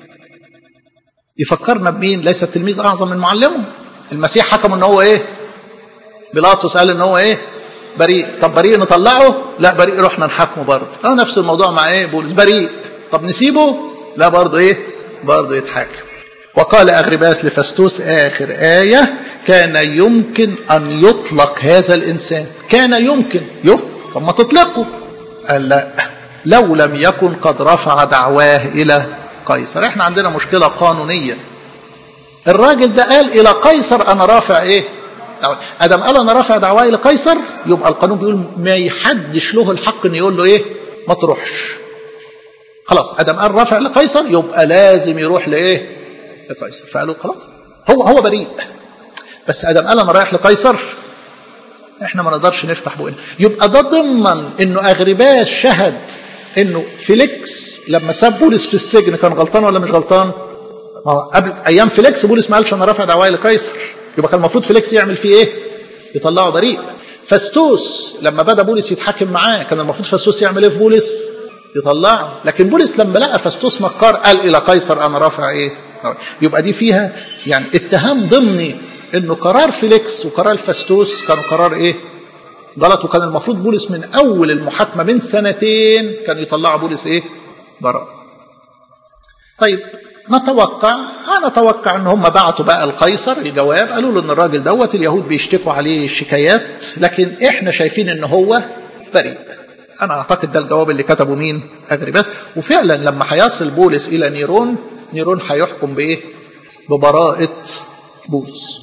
يفكرنا بمين ليس التلميذ اعظم من معلمه المسيح حكم ان هو ايه بيلاطس قال ان هو ايه بريء طب بريء نطلعه لا بريء رحنا نحاكمه برضه اه نفس الموضوع مع ايه بولس بريء طب نسيبه لا برضه ايه برضه يتحاكم وقال أغرباس لفستوس آخر آية كان يمكن أن يطلق هذا الإنسان كان يمكن يو طب ما تطلقه قال لا لو لم يكن قد رفع دعواه إلى قيصر احنا عندنا مشكلة قانونية الراجل ده قال إلى قيصر أنا رافع إيه دعواي ادم قال انا رافع دعواي لقيصر يبقى القانون بيقول ما يحدش له الحق ان يقول له ايه ما تروحش خلاص ادم قال رافع لقيصر يبقى لازم يروح لايه لقيصر فقالوا خلاص هو هو بريء بس ادم قال انا رايح لقيصر احنا ما نقدرش نفتح بقنا يبقى ده ضمن انه اغرباس شهد انه فيليكس لما ساب بولس في السجن كان غلطان ولا مش غلطان؟ اه قبل ايام فيليكس بولس ما قالش انا رافع دعواي لقيصر يبقى كان المفروض فيليكس يعمل فيه ايه؟ يطلعه بريء فاستوس لما بدا بولس يتحاكم معاه كان المفروض فاستوس يعمل ايه في بولس؟ يطلعه لكن بولس لما لقى فاستوس مكار قال الى قيصر انا رافع ايه؟ يبقى دي فيها يعني اتهام ضمني انه قرار فيليكس وقرار فاستوس كانوا قرار ايه؟ غلط وكان المفروض بولس من اول المحاكمه من سنتين كان يطلع بولس ايه؟ براء. طيب نتوقع انا اتوقع ان هم بعتوا بقى القيصر الجواب قالوا له ان الراجل دوت اليهود بيشتكوا عليه شكايات لكن احنا شايفين ان هو بريء. انا اعتقد ده الجواب اللي كتبه مين؟ اغرباس وفعلا لما هيصل بولس الى نيرون نيرون هيحكم بايه؟ ببراءه بولس.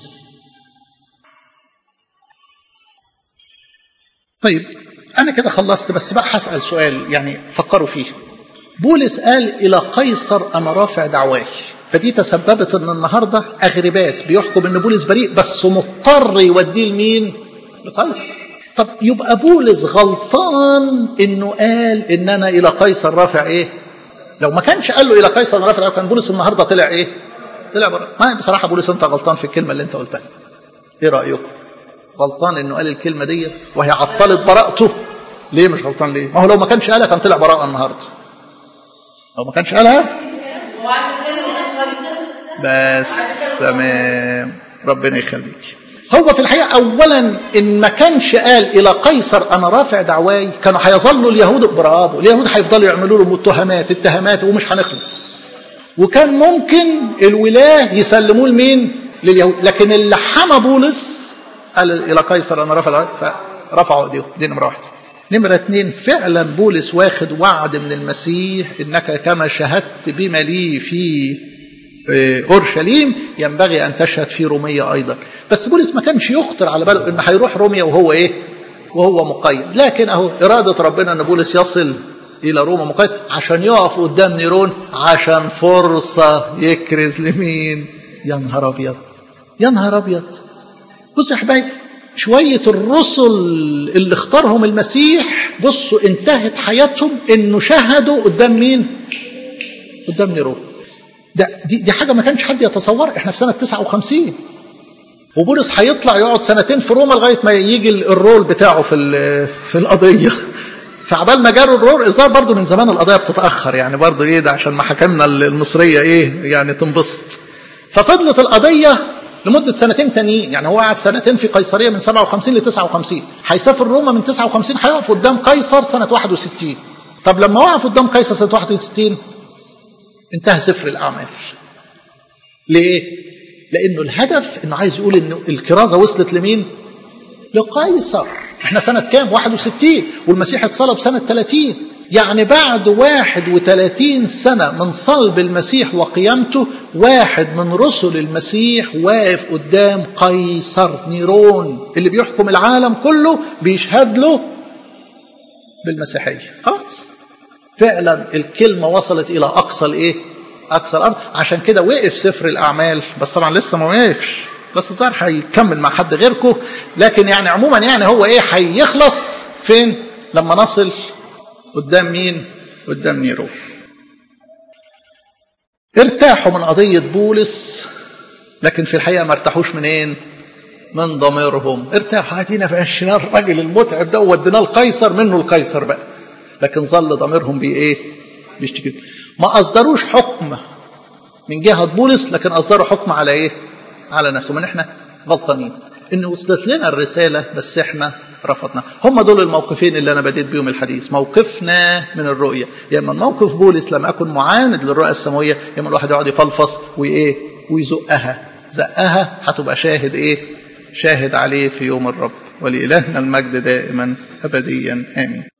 طيب أنا كده خلصت بس بقى هسأل سؤال يعني فكروا فيه بولس قال إلى قيصر أنا رافع دعواي فدي تسببت ان النهارده اغرباس بيحكم ان بولس بريء بس مضطر يوديه لمين؟ لقيصر. طب يبقى بولس غلطان انه قال ان انا الى قيصر رافع ايه؟ لو ما كانش قال له الى قيصر انا رافع دعواي كان بولس النهارده طلع ايه؟ طلع بره. ما بصراحه بولس انت غلطان في الكلمه اللي انت قلتها. ايه رايكم؟ غلطان انه قال الكلمه ديت وهي عطلت براءته ليه مش غلطان ليه؟ ما هو لو ما كانش قالها كان طلع براءه النهارده. لو ما كانش قالها بس تمام ربنا يخليك هو في الحقيقه اولا ان ما كانش قال الى قيصر انا رافع دعواي كانوا هيظلوا اليهود برافو اليهود هيفضلوا يعملوا له متهمات اتهامات ومش هنخلص وكان ممكن الولاه يسلموه لمين؟ لليهود لكن اللي حمى بولس قال الى قيصر انا رافع دعواي فرفعوا ايديهم دي نمره واحده نمرة اتنين فعلا بولس واخد وعد من المسيح انك كما شهدت بما لي في اورشليم ينبغي ان تشهد في رومية ايضا بس بولس ما كانش يخطر على باله ان هيروح روميا وهو ايه وهو مقيد لكن اهو اراده ربنا ان بولس يصل الى روما مقيد عشان يقف قدام نيرون عشان فرصه يكرز لمين يا نهار ابيض يا نهار ابيض بصوا يا حبايبي شوية الرسل اللي اختارهم المسيح بصوا انتهت حياتهم انه شهدوا قدام مين؟ قدام نيرون. ده دي, دي حاجة ما كانش حد يتصور احنا في سنة 59 وبولس هيطلع يقعد سنتين في روما لغاية ما يجي الرول بتاعه في في القضية. فعبال ما جاروا الرول الظاهر برضه من زمان القضية بتتأخر يعني برضه ايه ده عشان محاكمنا المصرية ايه يعني تنبسط. ففضلت القضية لمدة سنتين تانيين يعني هو قعد سنتين في قيصرية من 57 ل 59 هيسافر روما من 59 هيقف قدام قيصر سنة 61 طب لما وقف قدام قيصر سنة 61 انتهى سفر الأعمال ليه؟ لأنه الهدف إنه عايز يقول إنه الكرازة وصلت لمين؟ لقيصر احنا سنة كام؟ 61 والمسيح اتصلب سنة 30 يعني بعد 31 سنة من صلب المسيح وقيامته واحد من رسل المسيح واقف قدام قيصر نيرون اللي بيحكم العالم كله بيشهد له بالمسيحية خلاص فعلا الكلمة وصلت إلى أقصى الإيه؟ أقصى الأرض عشان كده وقف سفر الأعمال بس طبعا لسه ما وقفش بس الظاهر هيكمل مع حد غيركم لكن يعني عموما يعني هو إيه هيخلص فين؟ لما نصل قدام مين؟ قدام نيرو. ارتاحوا من قضية بولس لكن في الحقيقة ما ارتاحوش منين؟ من ضميرهم، ارتاحوا هاتينا في عشنا الراجل المتعب ده وديناه القيصر منه القيصر بقى. لكن ظل ضميرهم بي ايه؟ بيشتكي. ما أصدروش حكم من جهة بولس لكن أصدروا حكم على ايه؟ على نفسهم ان احنا غلطانين. ان وصلت لنا الرسالة بس احنا رفضنا هم دول الموقفين اللي انا بديت بيهم الحديث موقفنا من الرؤية يا اما موقف بولس لم اكن معاند للرؤية السماوية يا اما الواحد يقعد يفلفص وايه ويزقها زقها هتبقى شاهد ايه شاهد عليه في يوم الرب ولإلهنا المجد دائما ابديا امين